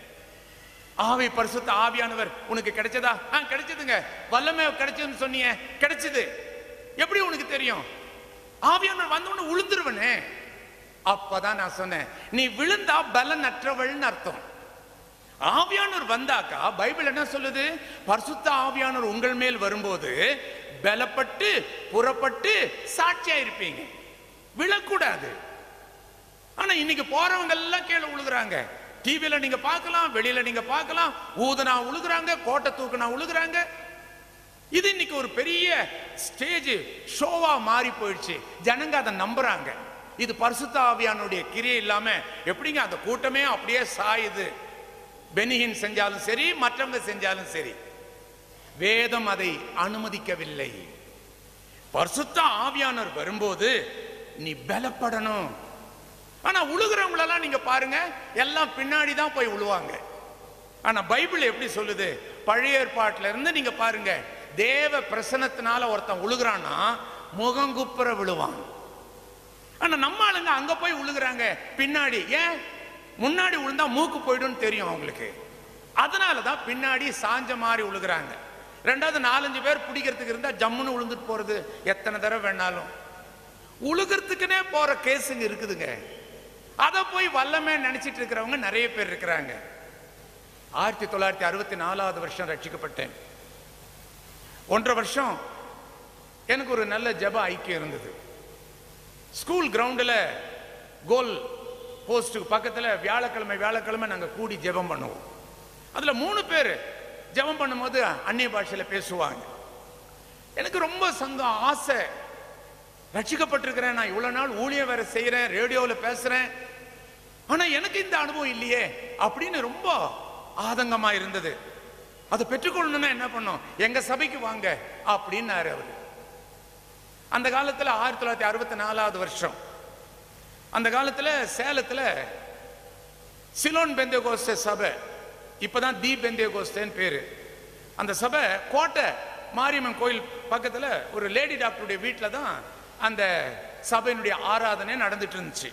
ஆவி பரிசுத்த ஆவியானவர் உனக்கு கிடைச்சதா ஆ கிடைச்சதுங்க வல்லமை கிடைச்சதுன்னு சொன்னீங்க கிடைச்சது எப்படி உனக்கு தெரியும் ஆவியானவர் வந்த உடனே உளுந்துருவனே அப்பதான் நான் சொன்னேன் நீ விழுந்தா பலனற்றவள்னு அர்த்தம் ஆவியானவர் வந்தாக்கா பைபிள் என்ன சொல்லுது பரிசுத்த ஆவியானவர் உங்கள் மேல் வரும்போது பலப்பட்டு புறப்பட்டு சாட்சியா இருப்பீங்க விழக்கூடாது ஆனா இன்னைக்கு போறவங்க எல்லாம் கீழே உழுகுறாங்க டிவில நீங்க பார்க்கலாம் வெளியில நீங்க பார்க்கலாம் ஊதுனா உழுகுறாங்க கோட்டை தூக்குனா உழுகுறாங்க இது இன்னைக்கு ஒரு பெரிய ஸ்டேஜ் ஷோவா மாறி போயிடுச்சு ஜனங்க அதை நம்புறாங்க இது பரிசுத்த ஆவியானுடைய கிரியை இல்லாம எப்படிங்க அந்த கூட்டமே அப்படியே சாயுது பெனிகின் செஞ்சாலும் சரி மற்றவங்க செஞ்சாலும் சரி வேதம் அதை அனுமதிக்கவில்லை பரிசுத்த ஆவியானவர் வரும்போது நீ பலப்படணும் ஆனா உழுகிறவங்களெல்லாம் நீங்க பாருங்க எல்லாம் பின்னாடி தான் போய் உழுவாங்க ஆனா பைபிள் எப்படி சொல்லுது பழைய ஏற்பாட்டுல இருந்து நீங்க பாருங்க தேவ பிரசனத்தினால ஒருத்தன் உழுகுறான்னா முகங்குப்புற விழுவான் ஆனா நம்ம ஆளுங்க அங்க போய் உழுகுறாங்க பின்னாடி ஏன் முன்னாடி விழுந்தா மூக்கு போயிடும்னு தெரியும் அவங்களுக்கு அதனால தான் பின்னாடி சாஞ்ச மாதிரி உழுகுறாங்க ரெண்டாவது நாலஞ்சு பேர் பிடிக்கிறதுக்கு இருந்தா ஜம்முன்னு விழுந்துட்டு போறது எத்தனை தடவை வேணாலும் உழுகிறதுக்குனே போற கேஸுங்க இருக்குதுங்க அதை போய் வல்லமே நினைச்சிட்டு இருக்கிறவங்க நிறைய பேர் இருக்கிறாங்க ஆயிரத்தி தொள்ளாயிரத்தி அறுபத்தி நாலாவது வருஷம் ரட்சிக்கப்பட்டேன் ஒன்றரை வருஷம் எனக்கு ஒரு நல்ல ஜப ஐக்கியம் இருந்தது ஸ்கூல் கிரவுண்டில் கோல் போஸ்ட்டுக்கு பக்கத்தில் வியாழக்கிழமை வியாழக்கிழமை நாங்கள் கூடி ஜெபம் பண்ணுவோம் அதில் மூணு பேர் ஜெபம் பண்ணும்போது அந்நிய பாஷையில் பேசுவாங்க எனக்கு ரொம்ப சந்தோம் ஆசை ரட்சிக்கப்பட்டிருக்கிறேன் நான் இவ்வளோ நாள் ஊழியம் வேற செய்கிறேன் ரேடியோவில் பேசுகிறேன் ஆனால் எனக்கு இந்த அனுபவம் இல்லையே அப்படின்னு ரொம்ப ஆதங்கமா இருந்தது அதை பெற்றுக்கொள்ளணும்னா என்ன பண்ணோம் எங்க சபைக்கு வாங்க அப்படின்னாரு அவரு அந்த காலத்துல ஆயிரத்தி தொள்ளாயிரத்தி அறுபத்தி நாலாவது வருஷம் அந்த காலத்துல சேலத்துல சிலோன் பெந்தேகோஸ்தே சபை இப்பதான் தி பெந்தேகோஸ்தேன்னு பேரு அந்த சபை கோட்டை மாரியம்மன் கோயில் பக்கத்துல ஒரு லேடி டாக்டருடைய வீட்டில் தான் அந்த சபையினுடைய ஆராதனை நடந்துட்டு இருந்துச்சு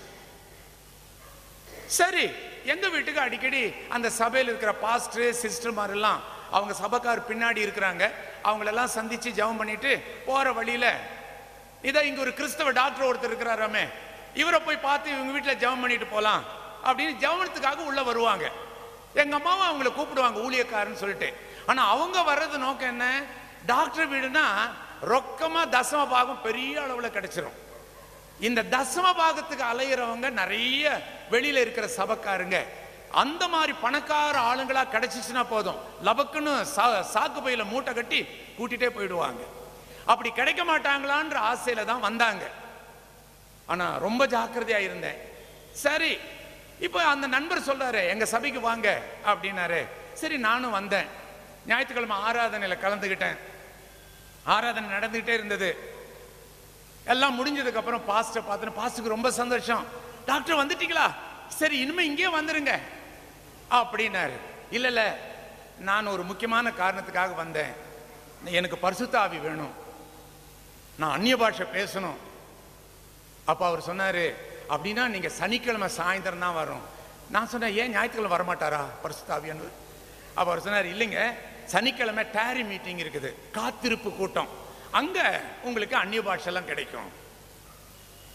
சரி எங்க வீட்டுக்கு அடிக்கடி அந்த சபையில் இருக்கிற பாஸ்டர் சிஸ்டர் மாதிரிலாம் அவங்க சபைக்கார் பின்னாடி இருக்கிறாங்க அவங்களெல்லாம் சந்திச்சு ஜெபம் பண்ணிட்டு போற வழியில இதோ இங்க ஒரு கிறிஸ்தவ டாக்டர் ஒருத்தர் இருக்கிறாராமே இவரை போய் பார்த்து இவங்க வீட்டில் ஜெபம் பண்ணிட்டு போலாம் அப்படின்னு ஜெபனத்துக்காக உள்ள வருவாங்க எங்க அம்மாவும் அவங்கள கூப்பிடுவாங்க ஊழியக்காரன்னு சொல்லிட்டு ஆனா அவங்க வர்றது நோக்கம் என்ன டாக்டர் வீடுனா ரொக்கமா தசம பாகம் பெரிய அளவுல கிடைச்சிரும் இந்த தசம பாகத்துக்கு அலையிறவங்க நிறைய வெளியில இருக்கிற சபக்காருங்க அந்த மாதிரி பணக்கார ஆளுங்களா கிடைச்சிச்சுன்னா போதும் லபக்குன்னு சா- சாக்கு பையில மூட்டை கட்டி கூட்டிட்டே போயிடுவாங்க அப்படி கிடைக்க மாட்டாங்களான்ற ஆசையில தான் வந்தாங்க ஆனா ரொம்ப ஜாக்கிரதையா இருந்தேன் சரி இப்போ அந்த நண்பர் சொல்றாரு எங்க சபைக்கு வாங்க அப்படின்னாரு சரி நானும் வந்தேன் ஞாயிற்றுக்கிழமை ஆராதனையில கலந்துக்கிட்டேன் ஆராதனை நடந்துகிட்டே இருந்தது எல்லாம் முடிஞ்சதுக்கு அப்புறம் பாஸ்டர் பார்த்தேன் பாஸ்டருக்கு ரொம்ப சந்தோஷம் டாக்டர் வந்துட்டீங்களா சரி இனிமே இங்கே வந்துருங்க அப்படின்னாரு இல்ல இல்ல நான் ஒரு முக்கியமான காரணத்துக்காக வந்தேன் எனக்கு பரிசுத்த ஆவி வேணும் நான் அந்நிய பாஷை பேசணும் அப்ப அவர் சொன்னாரு அப்படின்னா நீங்க சனிக்கிழமை சாயந்தரம் தான் வரும் நான் சொன்னேன் ஏன் ஞாயிற்றுக்கிழமை வரமாட்டாரா பரிசுத்த ஆவியானவர் அப்ப அவர் சொன்னார் இல்லைங்க சனிக்கிழமை டேரி மீட்டிங் இருக்குது காத்திருப்பு கூட்டம் அங்க உங்களுக்கு அந்நிய பாஷெல்லாம் கிடைக்கும்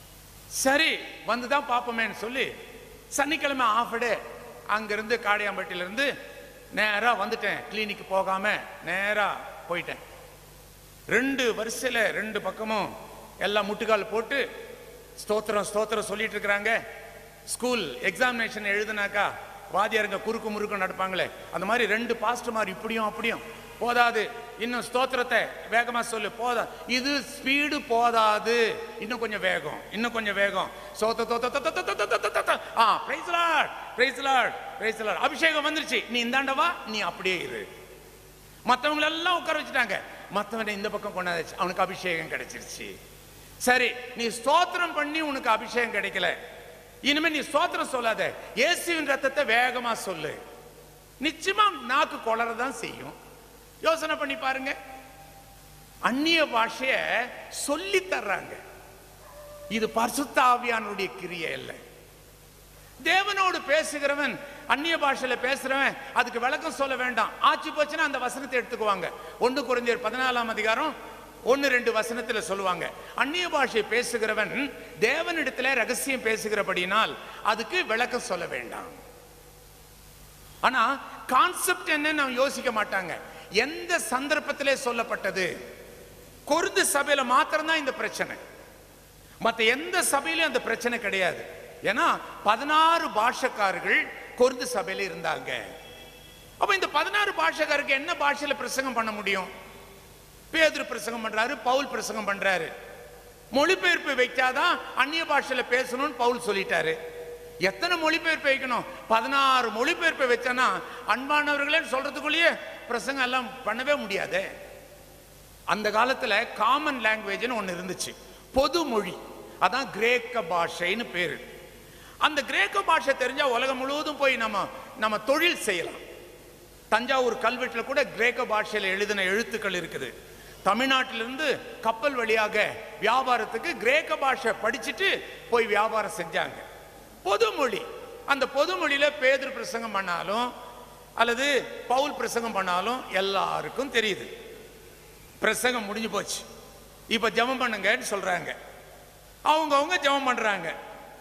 சரி வந்து தான் பார்ப்போமேன்னு சொல்லி சனிக்கிழமை ஆஃப் டே அங்கிருந்து காடையாம்பட்டியிலேருந்து நேராக வந்துட்டேன் கிளினிக் போகாம நேராக போயிட்டேன் ரெண்டு வரிசையில் ரெண்டு பக்கமும் எல்லாம் முட்டுக்கால் போட்டு ஸ்தோத்திரம் ஸ்தோத்திரம் சொல்லிட்டு இருக்கிறாங்க ஸ்கூல் எக்ஸாமினேஷன் எழுதுனாக்கா வாத்தியாருங்க குறுக்கு முறுக்கு நடப்பாங்களே அந்த மாதிரி ரெண்டு பாஸ்டர்மார் இப்படியும் அப்படியும் போதாது இன்னும் ஸ்தோத்திரத்தை வேகமா சொல்லு போதா இது ஸ்பீடு போதாது இன்னும் கொஞ்சம் வேகம் இன்னும் கொஞ்சம் வேகம் சோத்த தோத்த தோத்த தோத்த தோத்த தோத்த தோத்த. Ah praise Lord praise Lord praise Lord அபிஷேகம் வந்துருச்சு நீ இந்தாண்ட வா நீ அப்படியே இரு மற்றவங்க எல்லாம் உட்கார வச்சுட்டாங்க மற்றவனை இந்த பக்கம் கொண்டாந்துச்சு அவனுக்கு அபிஷேகம் கிடைச்சிருச்சு சரி நீ ஸ்தோத்திரம் பண்ணி உனக்கு அபிஷேகம் கிடைக்கல இனிமே நீ ஸ்தோத்திரம் சொல்லாத இயேசுவின் ரத்தத்தை வேகமா சொல்லு நிச்சயமா நாக்கு கொளறதான் செய்யும் யோசனை பண்ணி பாருங்க அந்நிய பாஷைய சொல்லி தர்றாங்க இது பரிசுத்த ஆவியானுடைய கிரியை இல்லை தேவனோடு பேசுகிறவன் அந்நிய பாஷையில பேசுறவன் அதுக்கு விளக்கம் சொல்ல வேண்டாம் ஆச்சு போச்சுன்னா அந்த வசனத்தை எடுத்துக்குவாங்க ஒன்று குறைஞ்சர் பதினாலாம் அதிகாரம் ஒன்று ரெண்டு வசனத்துல சொல்லுவாங்க அந்நிய பாஷை பேசுகிறவன் தேவனிடத்துல ரகசியம் பேசுகிறபடினால் அதுக்கு விளக்கம் சொல்ல வேண்டாம் ஆனா கான்செப்ட் என்னன்னு அவன் யோசிக்க மாட்டாங்க எந்த சந்தர்ப்பத்திலே சொல்லப்பட்டது கொருந்து சபையில மாத்திரம்தான் இந்த பிரச்சனை மற்ற எந்த சபையிலும் அந்த பிரச்சனை கிடையாது ஏன்னா பதினாறு பாஷக்காரர்கள் கொருந்து சபையில இருந்தாங்க அப்ப இந்த பதினாறு பாஷக்காரருக்கு என்ன பாஷையில பிரசங்கம் பண்ண முடியும் பேதுரு பிரசங்கம் பண்றாரு பவுல் பிரசங்கம் பண்றாரு மொழிபெயர்ப்பு வைக்காதான் அந்நிய பாஷையில பேசணும்னு பவுல் சொல்லிட்டாரு எத்தனை மொழிபெயர்ப்பு வைக்கணும் பதினாறு மொழிபெயர்ப்பு வச்சனா அன்பானவர்களே சொல்றதுக்குள்ளேயே பிரசங்கம் எல்லாம் பண்ணவே முடியாதே அந்த காலத்துல காமன் லாங்குவேஜ்னு ஒன்று இருந்துச்சு பொது மொழி அதான் கிரேக்க பாஷைன்னு பேரு அந்த கிரேக்க பாஷை தெரிஞ்சா உலகம் முழுவதும் போய் நம்ம நம்ம தொழில் செய்யலாம் தஞ்சாவூர் கல்வெட்டில் கூட கிரேக்க பாஷையில் எழுதின எழுத்துக்கள் இருக்குது தமிழ்நாட்டிலிருந்து கப்பல் வழியாக வியாபாரத்துக்கு கிரேக்க பாஷை படிச்சுட்டு போய் வியாபாரம் செஞ்சாங்க பொதுமொழி அந்த பொதுமொழியில பேதர் பிரசங்கம் பண்ணாலும் அல்லது பவுல் பிரசங்கம் பண்ணாலும் எல்லாருக்கும் தெரியுது பிரசங்கம் முடிஞ்சு போச்சு இப்ப ஜெபம் பண்ணுங்கன்னு சொல்றாங்க அவங்க அவங்க ஜெபம் பண்றாங்க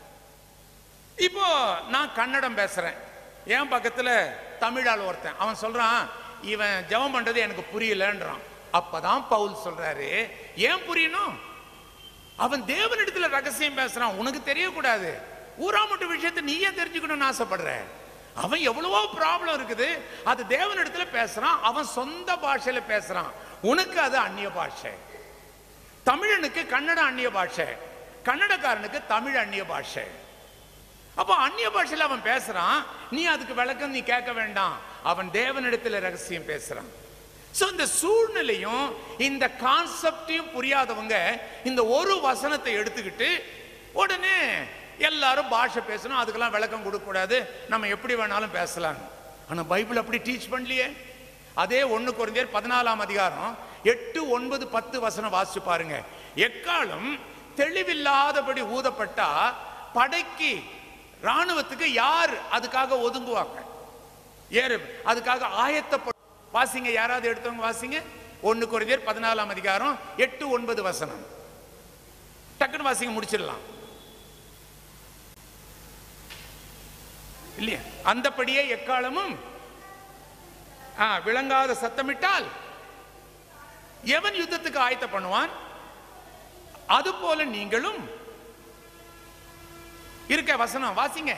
இப்போ நான் கன்னடம் பேசுறேன் என் பக்கத்துல தமிழால் ஒருத்தன் அவன் சொல்றான் இவன் ஜெபம் பண்றது எனக்கு புரியலன்றான் அப்பதான் பவுல் சொல்றாரு ஏன் புரியணும் அவன் தேவனிடத்துல ரகசியம் பேசுறான் உனக்கு தெரியக்கூடாது ஊராமட்டு விஷயத்தை நீ ஏன் தெரிஞ்சுக்கணும்னு ஆசைப்படுற அவன் எவ்வளவோ ப்ராப்ளம் இருக்குது அது தேவனிடத்துல பேசுறான் அவன் சொந்த பாஷையில பேசுறான் உனக்கு அது அந்நிய பாஷை தமிழனுக்கு கன்னட அந்நிய பாஷை கன்னடக்காரனுக்கு தமிழ் அந்நிய பாஷை அப்போ அந்நிய பாஷையில அவன் பேசுறான் நீ அதுக்கு விளக்கம் நீ கேட்க வேண்டாம் அவன் தேவனிடத்துல ரகசியம் பேசுறான் சோ இந்த சூழ்நிலையும் இந்த கான்செப்டையும் புரியாதவங்க இந்த ஒரு வசனத்தை எடுத்துக்கிட்டு உடனே எல்லாரும் பாஷை பேசணும் அதுக்கெல்லாம் விளக்கம் கொடுக்க கூடாது நம்ம எப்படி வேணாலும் பேசலாம் ஆனா பைபிள் அப்படி டீச் பண்ணலையே அதே ஒண்ணு குறைந்தர் பதினாலாம் அதிகாரம் எட்டு ஒன்பது பத்து வசனம் வாசிச்சு பாருங்க எக்காலம் தெளிவில்லாதபடி ஊதப்பட்டா படைக்கு ராணுவத்துக்கு யார் அதுக்காக ஒதுங்குவாங்க ஏறு அதுக்காக ஆயத்தப்படும் வாசிங்க யாராவது எடுத்தவங்க வாசிங்க ஒன்னு குறைந்தர் பதினாலாம் அதிகாரம் எட்டு ஒன்பது வசனம் டக்குன்னு வாசிங்க முடிச்சிடலாம் இல்லையா அந்தபடியே எக்காலமும் ஆ, விளங்காத சத்தமிட்டால் எவன் யுத்தத்துக்கு ஆயத்த பண்ணுவான் அதுபோல நீங்களும் இருக்க வசனம் வாசிங்க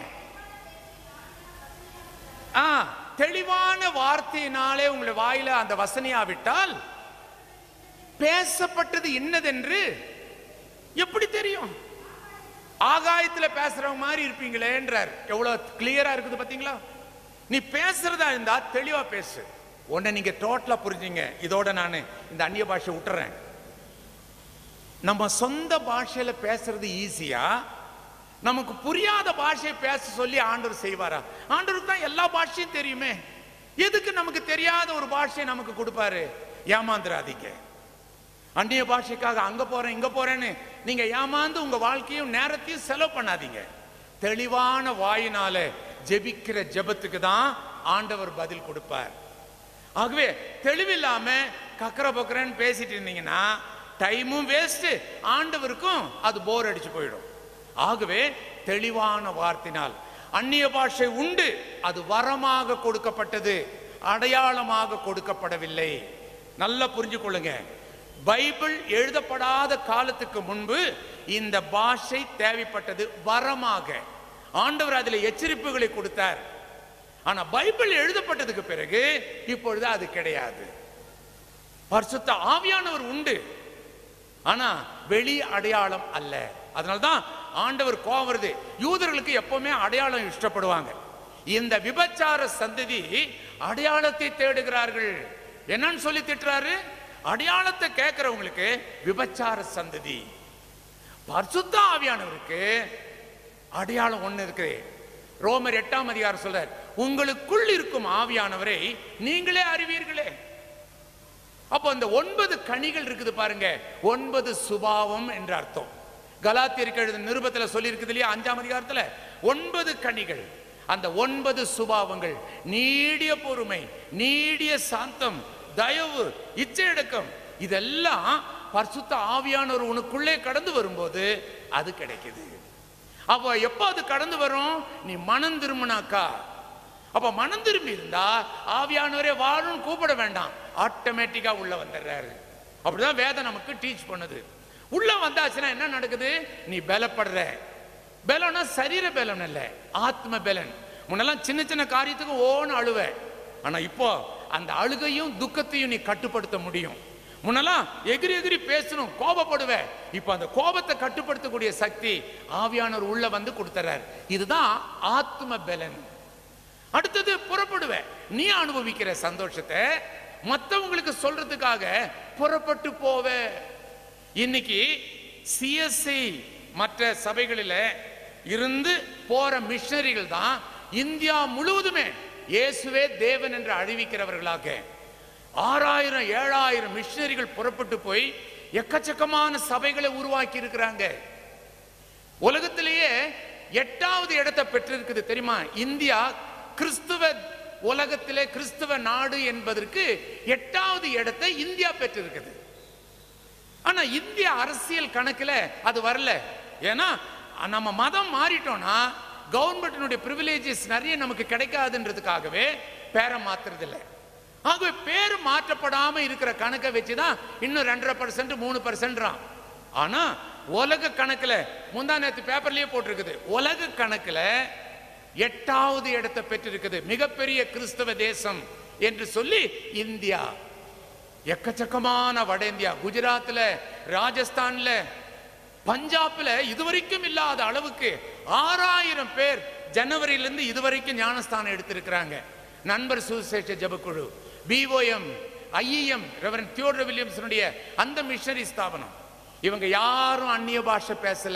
ஆ தெளிவான வார்த்தையினாலே உங்களை வாயில அந்த வசனையாவிட்டால் பேசப்பட்டது என்னதென்று எப்படி தெரியும் ஆகாயத்துல பேசுறவங்க மாதிரி இருப்பீங்களேன்றார் எவ்வளவு கிளியரா இருக்குது பாத்தீங்களா நீ பேசுறதா இருந்தா தெளிவா பேசு உன்னை நீங்க டோட்டலா புரிஞ்சுங்க இதோட நான் இந்த அந்நிய பாஷை விட்டுறேன் நம்ம சொந்த பாஷையில பேசுறது ஈஸியா நமக்கு புரியாத பாஷையை பேச சொல்லி ஆண்டவர் செய்வாரா ஆண்டவருக்கு தான் எல்லா பாஷையும் தெரியுமே எதுக்கு நமக்கு தெரியாத ஒரு பாஷையை நமக்கு கொடுப்பாரு ஏமாந்துராதீங்க அந்நிய பாஷைக்காக அங்க போறேன் இங்க போறேன்னு நீங்க ஏமாந்து உங்க வாழ்க்கையும் நேரத்தையும் செலவு பண்ணாதீங்க தெளிவான வாயினால ஜெபிக்கிற ஜெபத்துக்கு தான் ஆண்டவர் பதில் கொடுப்பார் ஆகவே தெளிவில்லாம கக்கர பக்கரன்னு பேசிட்டு இருந்தீங்கன்னா டைமும் வேஸ்ட் ஆண்டவருக்கும் அது போர் அடிச்சு போயிடும் ஆகவே தெளிவான வார்த்தினால் அந்நிய பாஷை உண்டு அது வரமாக கொடுக்கப்பட்டது அடையாளமாக கொடுக்கப்படவில்லை நல்லா புரிஞ்சு கொள்ளுங்க பைபிள் எழுதப்படாத காலத்துக்கு முன்பு இந்த பாஷை தேவைப்பட்டது வரமாக ஆண்டவர் அதில் எச்சரிப்புகளை கொடுத்தார் ஆனா பைபிள் எழுதப்பட்டதுக்கு பிறகு இப்பொழுது அது கிடையாது பரிசுத்த ஆவியானவர் உண்டு ஆனா வெளி அடையாளம் அல்ல அதனால்தான் ஆண்டவர் கோவம் வருது யூதர்களுக்கு எப்பவுமே அடையாளம் இஷ்டப்படுவாங்க இந்த விபச்சார சந்ததி அடையாளத்தை தேடுகிறார்கள் என்னன்னு சொல்லி திட்டுறாரு அடையாளத்தை கேட்கிறவங்களுக்கு விபச்சார சந்ததி பரிசுத்த ஆவியானவருக்கு அடையாளம் ஒண்ணு இருக்கு ரோமர் எட்டாம் அதிகாரம் சொல்றார் உங்களுக்குள் இருக்கும் ஆவியானவரை நீங்களே அறிவீர்களே அப்போ அந்த ஒன்பது கனிகள் இருக்குது பாருங்க ஒன்பது சுபாவம் என்ற அர்த்தம் கலாத்தியருக்கு எழுதின நிருபத்துல சொல்லி இருக்குது இல்லையா அஞ்சாம் அதிகாரத்துல ஒன்பது கனிகள் அந்த ஒன்பது சுபாவங்கள் நீடிய பொறுமை நீடிய சாந்தம் தயவு இச்சையடக்கம் இதெல்லாம் பரிசுத்த ஆவியானவர் உனக்குள்ளே கடந்து வரும்போது அது கிடைக்குது அப்போ எப்போ அது கடந்து வரும் நீ மனம் திரும்பினாக்கா அப்ப மனம் திரும்பி இருந்தா ஆவியானவரே வாழும் கூப்பிட வேண்டாம் ஆட்டோமேட்டிக்கா உள்ள வந்துடுறாரு அப்படிதான் வேதம் நமக்கு டீச் பண்ணுது உள்ள வந்தாச்சுன்னா என்ன நடக்குது நீ பலப்படுற பலம்னா சரீர பலம் இல்ல ஆத்ம பலன் முன்னெல்லாம் சின்ன சின்ன காரியத்துக்கு ஓன்னு அழுவ ஆனா இப்போ அந்த அழுகையும் துக்கத்தையும் நீ கட்டுப்படுத்த முடியும் முன்னெல்லாம் எகிரி எகிரி பேசணும் கோபப்படுவ இப்போ அந்த கோபத்தை கட்டுப்படுத்தக்கூடிய சக்தி ஆவியானவர் உள்ள வந்து கொடுத்துறாரு இதுதான் ஆத்ம பலன் அடுத்தது புறப்படுவ நீ அனுபவிக்கிற சந்தோஷத்தை மற்றவங்களுக்கு சொல்றதுக்காக புறப்பட்டு போவ இன்னைக்கு சிஎஸ்சி மற்ற சபைகளில் இருந்து போற மிஷனரிகள் தான் இந்தியா முழுவதுமே இயேசுவே தேவன் என்று அறிவிக்கிறவர்களாக ஆறாயிரம் ஏழாயிரம் மிஷனரிகள் புறப்பட்டு போய் எக்கச்சக்கமான சபைகளை உருவாக்கி இருக்கிறாங்க உலகத்திலேயே எட்டாவது இடத்தை பெற்றிருக்குது தெரியுமா இந்தியா கிறிஸ்துவ உலகத்திலே கிறிஸ்துவ நாடு என்பதற்கு எட்டாவது இடத்தை இந்தியா பெற்றிருக்குது ஆனா இந்திய அரசியல் கணக்குல அது வரல ஏன்னா நம்ம மதம் மாறிட்டோம்னா கவர்மெண்டினுடைய ப்ரிவிலேஜஸ் நிறைய நமக்கு கிடைக்காதுன்றதுக்காகவே பேரை மாத்துறது இல்லை ஆகவே பேர் மாற்றப்படாம இருக்கிற கணக்கை வச்சுதான் இன்னும் ரெண்டரை பர்சன்ட் மூணு பர்சன்ட்றான் ஆனா உலக கணக்குல முந்தா நேத்து பேப்பர்லயே போட்டிருக்குது உலக கணக்குல எட்டாவது இடத்தை பெற்றிருக்குது மிகப்பெரிய கிறிஸ்தவ தேசம் என்று சொல்லி இந்தியா எக்கச்சக்கமான வட இந்தியா குஜராத்ல ராஜஸ்தான்ல பஞ்சாப்ல இதுவரைக்கும் இல்லாத அளவுக்கு ஆறாயிரம் பேர் ஜனவரியிலிருந்து இதுவரைக்கும் ஞானஸ்தானம் எடுத்திருக்கிறாங்க நண்பர் சுசேஷ ஜபக்குழு பிஓஎம் ஐஇஎம் ரெவரன் தியோடர் வில்லியம்ஸனுடைய அந்த மிஷனரி ஸ்தாபனம் இவங்க யாரும் அந்நிய பாஷை பேசல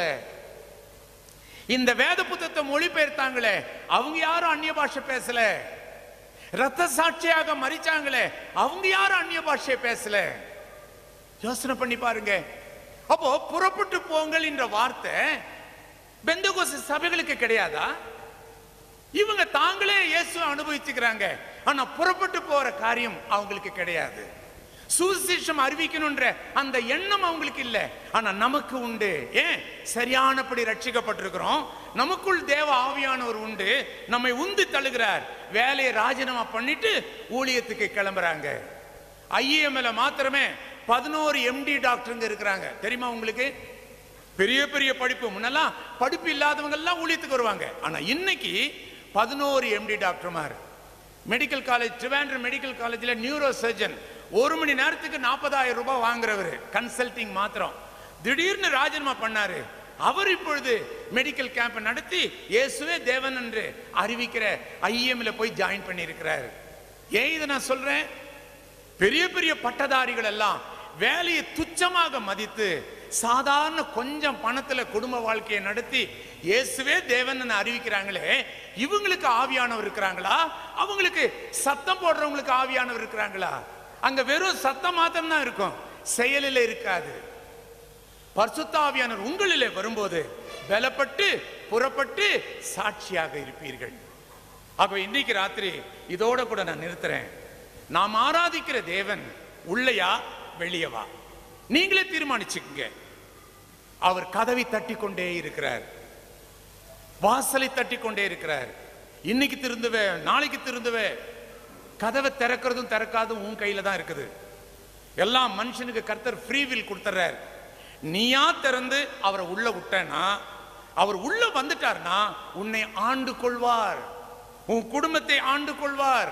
இந்த வேத புத்தகத்தை மொழிபெயர்த்தாங்களே அவங்க யாரும் அந்நிய பாஷை பேசல ரத்த சாட்சியாக மறிச்சாங்களே அவங்க யாரும் அந்நிய பாஷையை பேசல யோசனை பண்ணி பாருங்க அப்போ புறப்பட்டு போங்கள் என்ற வார்த்தை பெந்தகோச சபைகளுக்கு கிடையாதா இவங்க தாங்களே இயேசு அனுபவிச்சுக்கிறாங்க ஆனா புறப்பட்டு போற காரியம் அவங்களுக்கு கிடையாது சுவிசேஷம் அறிவிக்கணும்ன்ற அந்த எண்ணம் அவங்களுக்கு இல்ல ஆனா நமக்கு உண்டு ஏன் சரியானபடி ரட்சிக்கப்பட்டிருக்கிறோம் நமக்குள் தேவ ஆவியானவர் உண்டு நம்மை உந்து தள்ளுகிறார் வேலையை ராஜினாமா பண்ணிட்டு ஊழியத்துக்கு கிளம்புறாங்க ஐஏஎம்ல மாத்திரமே பதினோரு எம்டி டாக்டருங்க இருக்கிறாங்க தெரியுமா உங்களுக்கு பெரிய பெரிய படிப்பு முன்னெல்லாம் படிப்பு இல்லாதவங்க எல்லாம் ஊழியத்துக்கு வருவாங்க ஆனா இன்னைக்கு பதினோரு எம்டி டாக்டர்மார் மெடிக்கல் காலேஜ் ட்ரிவாண்ட்ரம் மெடிக்கல் காலேஜில் நியூரோ சர்ஜன் ஒரு மணி நேரத்துக்கு நாற்பதாயிரம் ரூபாய் வாங்குறவர் கன்சல்டிங் மாத்திரம் திடீர்னு ராஜினாமா பண்ணாரு அவர் இப்பொழுது மெடிக்கல் கேம்ப் நடத்தி இயேசுவே தேவன் என்று அறிவிக்கிற ஐஎம்ல போய் ஜாயின் பண்ணியிருக்கிறார் ஏன் இதை நான் சொல்றேன் பெரிய பெரிய பட்டதாரிகள் எல்லாம் வேலையை துச்சமாக மதித்து சாதாரண கொஞ்சம் பணத்துல குடும்ப வாழ்க்கையை நடத்தி இயேசுவே தேவன் அறிவிக்கிறாங்களே இவங்களுக்கு ஆவியானவர் இருக்கிறாங்களா அவங்களுக்கு சத்தம் போடுறவங்களுக்கு ஆவியானவர் இருக்கிறாங்களா அங்க வெறும் சத்தம் மாத்திரம் தான் இருக்கும் செயலில் இருக்காது பரிசுத்த ஆவியானவர் உங்களிலே வரும்போது பலப்பட்டு புறப்பட்டு சாட்சியாக இருப்பீர்கள் ஆகவே இன்னைக்கு ராத்திரி இதோட கூட நான் நிறுத்துறேன் நாம் ஆராதிக்கிற தேவன் உள்ளையா வெளியவா நீங்களே தீர்மானிச்சுக்கங்க அவர் கதவை தட்டி கொண்டே இருக்கிறார் வாசலை தட்டி கொண்டே இருக்கிறார் இன்னைக்கு திருந்துவே நாளைக்கு திருந்துவே கதவை திறக்கிறதும் திறக்காதும் உன் கையில தான் இருக்குது எல்லாம் மனுஷனுக்கு கர்த்தர் ஃப்ரீ வில் கொடுத்துறார் நீயா திறந்து அவரை உள்ள விட்டேன்னா அவர் உள்ள வந்துட்டார்னா உன்னை ஆண்டு கொள்வார் உன் குடும்பத்தை ஆண்டு கொள்வார்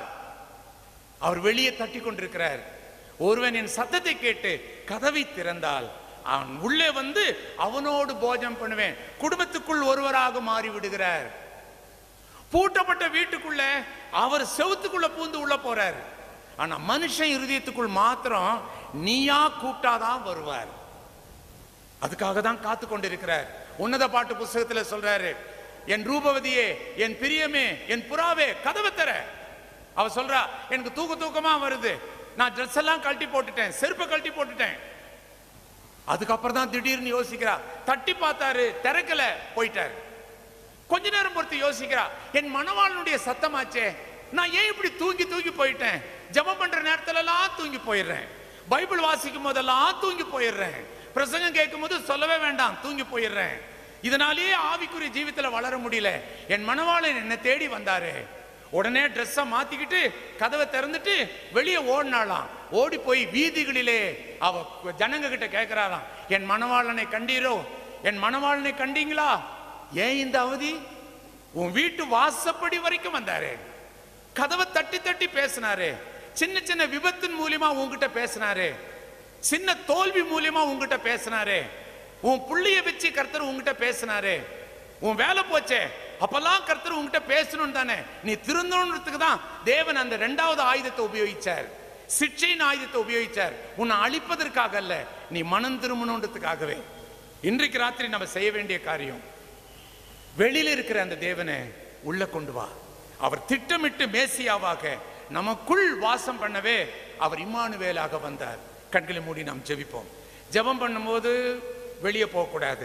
அவர் வெளியே தட்டி கொண்டிருக்கிறார் ஒருவன் என் சத்தத்தை கேட்டு கதவை திறந்தால் அவன் உள்ளே வந்து அவனோடு போஜனம் பண்ணுவேன் குடும்பத்துக்குள் ஒருவராக மாறி விடுகிறார் பூட்டப்பட்ட வீட்டுக்குள்ள அவர் செவுத்துக்குள்ள பூந்து உள்ள போறார் ஆனா மனுஷன் இருதயத்துக்குள் மாத்திரம் நீயா கூப்பிட்டாதான் வருவார் அதுக்காக தான் காத்து கொண்டிருக்கிறார் உன்னத பாட்டு புஸ்தகத்துல சொல்றாரு என் ரூபவதியே என் பிரியமே என் புறாவே கதவை தர அவ சொல்றா எனக்கு தூக்க தூக்கமா வருது நான் ட்ரெஸ் எல்லாம் கழட்டி போட்டுட்டேன் செருப்பை கழட்டி போட்டுட்டேன் அதுக்கப்புறம் தான் திடீர்னு யோசிக்கிறா தட்டி பார்த்தாரு திறக்கல போயிட்டாரு கொஞ்ச நேரம் பொறுத்து யோசிக்கிறா என் மணவாளனுடைய சத்தமாச்சே நான் ஏன் இப்படி தூங்கி தூங்கி போயிட்டேன் ஜெபம் பண்ற நேரத்துல எல்லாம் தூங்கி போயிடுறேன் பைபிள் வாசிக்கும் போதெல்லாம் தூங்கி போயிடுறேன் பிரசங்கம் கேட்கும் போது சொல்லவே வேண்டாம் தூங்கி போயிடுறேன் இதனாலேயே ஆவிக்குரிய ஜீவித்துல வளர முடியல என் மணவாளன் என்னை தேடி வந்தாரு உடனே ட்ரெஸ்ஸை மாத்திக்கிட்டு கதவை திறந்துட்டு வெளியே ஓடினாலாம் ஓடி போய் வீதிகளிலே அவ ஜனங்க கிட்ட கேட்கிறாராம் என் மணவாளனை கண்டீரோ என் மணவாளனை கண்டீங்களா ஏன் இந்த அவதி உன் வீட்டு வாசப்படி வரைக்கும் வந்தாரு கதவை தட்டி தட்டி பேசினாரு சின்ன சின்ன விபத்தின் மூலியமா உன்கிட்ட பேசினாரு சின்ன தோல்வி மூலியமா உன்கிட்ட பேசினாரு உன் புள்ளிய வச்சு கர்த்தர் உன்கிட்ட பேசினாரு உன் வேலை போச்சே அப்பெல்லாம் கர்த்தர் உன்கிட்ட பேசணும் தானே நீ திருந்தணுன்றதுக்கு தான் தேவன் அந்த ரெண்டாவது ஆயுதத்தை உபயோகிச்சார் சிக்ஷையின் ஆயுதத்தை உபயோகிச்சார் உன்னை அழிப்பதற்காக அல்ல நீ மனம் திரும்பணுன்றதுக்காகவே இன்றைக்கு ராத்திரி நம்ம செய்ய வேண்டிய காரியம் வெளியில இருக்கிற அந்த தேவனை உள்ள கொண்டு வா அவர் திட்டமிட்டு மேசியாவாக நமக்குள் வாசம் பண்ணவே அவர் இம்மானுவேலாக வந்தார் கண்களை மூடி நாம் ஜெபிப்போம் ஜெபம் பண்ணும்போது வெளியே போகக்கூடாது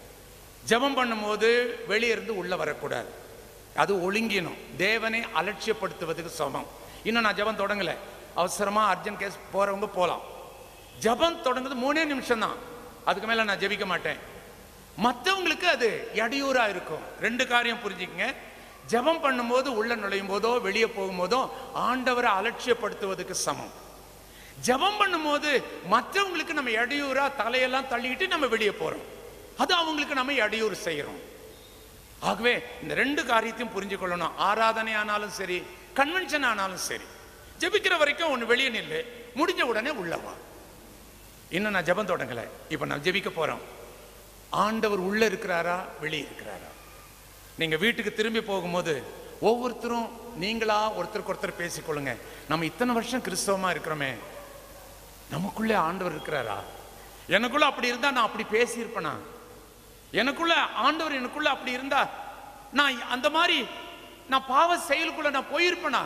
ஜெபம் பண்ணும்போது வெளியே இருந்து உள்ள வரக்கூடாது அது ஒழுங்கினும் தேவனை அலட்சியப்படுத்துவதுக்கு சமம் இன்னும் நான் ஜெபம் தொடங்கல அவசரமா அர்ஜென்ட் கேஸ் போறவங்க போலாம் ஜெபம் தொடங்குது மூணே நிமிஷம் தான் அதுக்கு மேல நான் ஜெபிக்க மாட்டேன் மற்றவங்களுக்கு அது இடையூறா இருக்கும் ரெண்டு காரியம் புரிஞ்சுக்கங்க ஜெபம் பண்ணும்போது உள்ள நுழையும் போதோ வெளியே போகும்போதோ ஆண்டவரை அலட்சியப்படுத்துவதுக்கு சமம் ஜெபம் பண்ணும்போது மற்றவங்களுக்கு நம்ம இடையூறா தலையெல்லாம் தள்ளிக்கிட்டு நம்ம வெளியே போறோம் அது அவங்களுக்கு நம்ம இடையூறு செய்யறோம் ஆகவே இந்த ரெண்டு காரியத்தையும் புரிஞ்சு கொள்ளணும் ஆராதனை ஆனாலும் சரி கன்வென்ஷன் ஆனாலும் சரி ஜெபிக்கிற வரைக்கும் ஒன்று வெளியே நில்லு முடிஞ்ச உடனே உள்ளவா இன்னும் நான் ஜெபம் தொடங்கல இப்போ நான் ஜெபிக்க போறோம் ஆண்டவர் உள்ள இருக்கிறாரா வெளியே இருக்கிறாரா நீங்க வீட்டுக்கு திரும்பி போகும்போது ஒவ்வொருத்தரும் நீங்களா ஒருத்தருக்கு ஒருத்தர் பேசிக்கொள்ளுங்க நம்ம இத்தனை வருஷம் கிறிஸ்தவமா இருக்கிறோமே நமக்குள்ளே ஆண்டவர் இருக்கிறாரா எனக்குள்ள அப்படி இருந்தா நான் அப்படி பேசியிருப்பேனா எனக்குள்ள ஆண்டவர் எனக்குள்ள அப்படி இருந்தா நான் அந்த மாதிரி நான் பாவ செயலுக்குள்ள நான் போயிருப்பேனா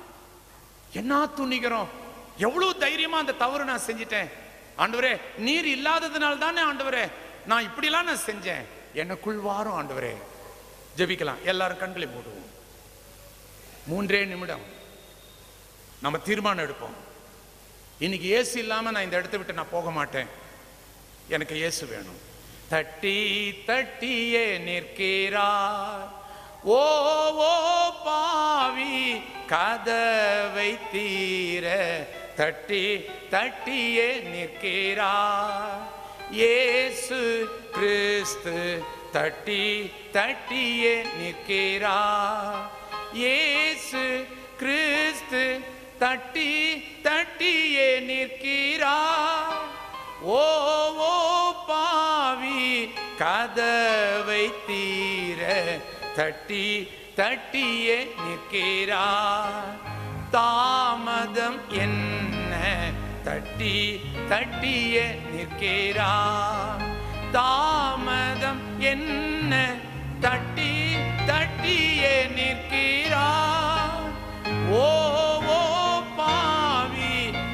என்ன துணிகிறோம் எவ்வளவு தைரியமா அந்த தவறு நான் செஞ்சிட்டேன் ஆண்டவரே நீர் இல்லாததுனால தானே ஆண்டவரே நான் இப்படிலாம் நான் செஞ்சேன் எனக்குள் வாரும் ஆண்டவரே ஜெபிக்கலாம் எல்லாரும் கண்களை மூடுவோம் மூன்றே நிமிடம் நம்ம தீர்மானம் எடுப்போம் இன்னைக்கு இயேசு இல்லாம நான் இந்த இடத்தை விட்டு நான் போக மாட்டேன் எனக்கு இயேசு வேணும் தட்டி தட்டியே நிற்கிறார் ஓ ஓ பாவி கதவை தீர தட்டி தட்டியே நிற்கிறார் இயேசு கிறிஸ்து தட்டி தட்டியே நிற்கிறார் இயேசு கிறிஸ்து தட்டி தட்டியே நிற்கிறார் ஓ ஓ பாவி கதவை தீர தட்டி தட்டியே நிற்கிறார் தாமதம் என்ன தட்டி தட்டியே நிற்கிறார் தாமதம் என்ன தட்டி தட்டியே நிற்கிறார் ஓ ஓ பாவி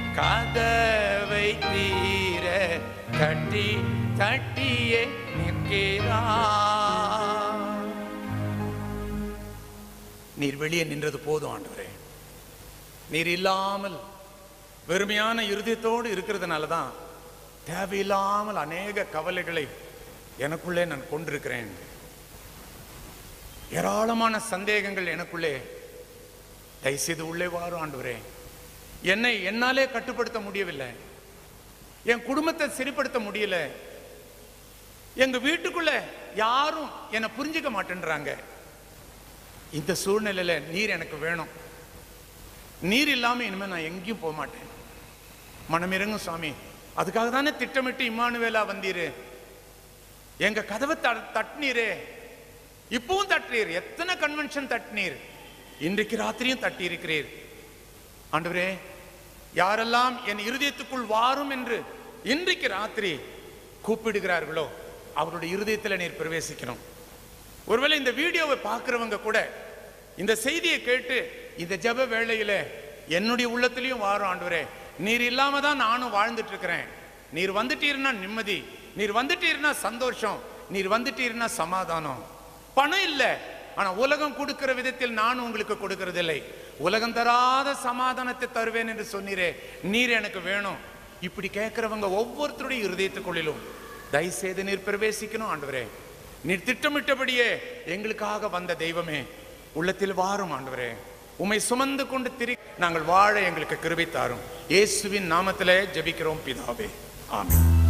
கதவை தீர தட்டி தட்டியே நிற்கிறார் நீர் வெளியே நின்றது போதும் ஆண்டவரே நீர் இல்லாமல் வெறுமையான இருதயத்தோடு இருக்கிறதுனால தான் தேவையில்லாமல் அநேக கவலைகளை எனக்குள்ளே நான் கொண்டிருக்கிறேன் ஏராளமான சந்தேகங்கள் எனக்குள்ளே தயவுசெய்து உள்ளே வாரும் ஆண்டவரே என்னை என்னாலே கட்டுப்படுத்த முடியவில்லை என் குடும்பத்தை சரிப்படுத்த முடியல எங்க வீட்டுக்குள்ள யாரும் என்னை புரிஞ்சுக்க மாட்டேன்றாங்க இந்த சூழ்நிலையில நீர் எனக்கு வேணும் நீர் இல்லாம இனிமே நான் எங்கேயும் போக மாட்டேன் மனமிறங்கும் சாமி அதுக்காக தானே திட்டமிட்டு இம்மானுவேலா வந்தீரு எங்க கதவை த- தட்டினீரே இப்பவும் தட்டுறீர் எத்தனை கன்வென்ஷன் தட்டினீர் இன்றைக்கு ராத்திரியும் தட்டி இருக்கிறீர் ஆண்டவரே யாரெல்லாம் என் இருதயத்துக்குள் வாரும் என்று இன்றைக்கு ராத்திரி கூப்பிடுகிறார்களோ அவருடைய இருதயத்தில் நீர் பிரவேசிக்கணும் ஒருவேளை இந்த வீடியோவை பார்க்கிறவங்க கூட இந்த செய்தியை கேட்டு இந்த ஜெப வேளையில என்னுடைய உள்ளத்திலையும் வாரும் ஆண்டவரே நீர் இல்லாம தான் நானும் வாழ்ந்துட்டு இருக்கிறேன் நீர் வந்துட்டீர்னா நிம்மதி நீர் வந்துட்டீர்னா சந்தோஷம் நீர் வந்துட்டீர்னா சமாதானம் பணம் இல்லை ஆனா உலகம் கொடுக்கிற விதத்தில் நான் உங்களுக்கு கொடுக்கறதில்லை உலகம் தராத சமாதானத்தை தருவேன் என்று சொன்னீரே நீர் எனக்கு வேணும் இப்படி கேட்கிறவங்க ஒவ்வொருத்தருடைய இருதயத்துக்குள்ளிலும் தயவுசெய்து நீர் பிரவேசிக்கணும் ஆண்டவரே நீர் திட்டமிட்டபடியே எங்களுக்காக வந்த தெய்வமே உள்ளத்தில் வாரும் ஆண்டவரே உம்மை சுமந்து கொண்டு திரி நாங்கள் வாழ எங்களுக்கு கிருபை தாரும் இயேசுவின் நாமத்திலே ஜெபிக்கிறோம் பிதாவே ஆமென்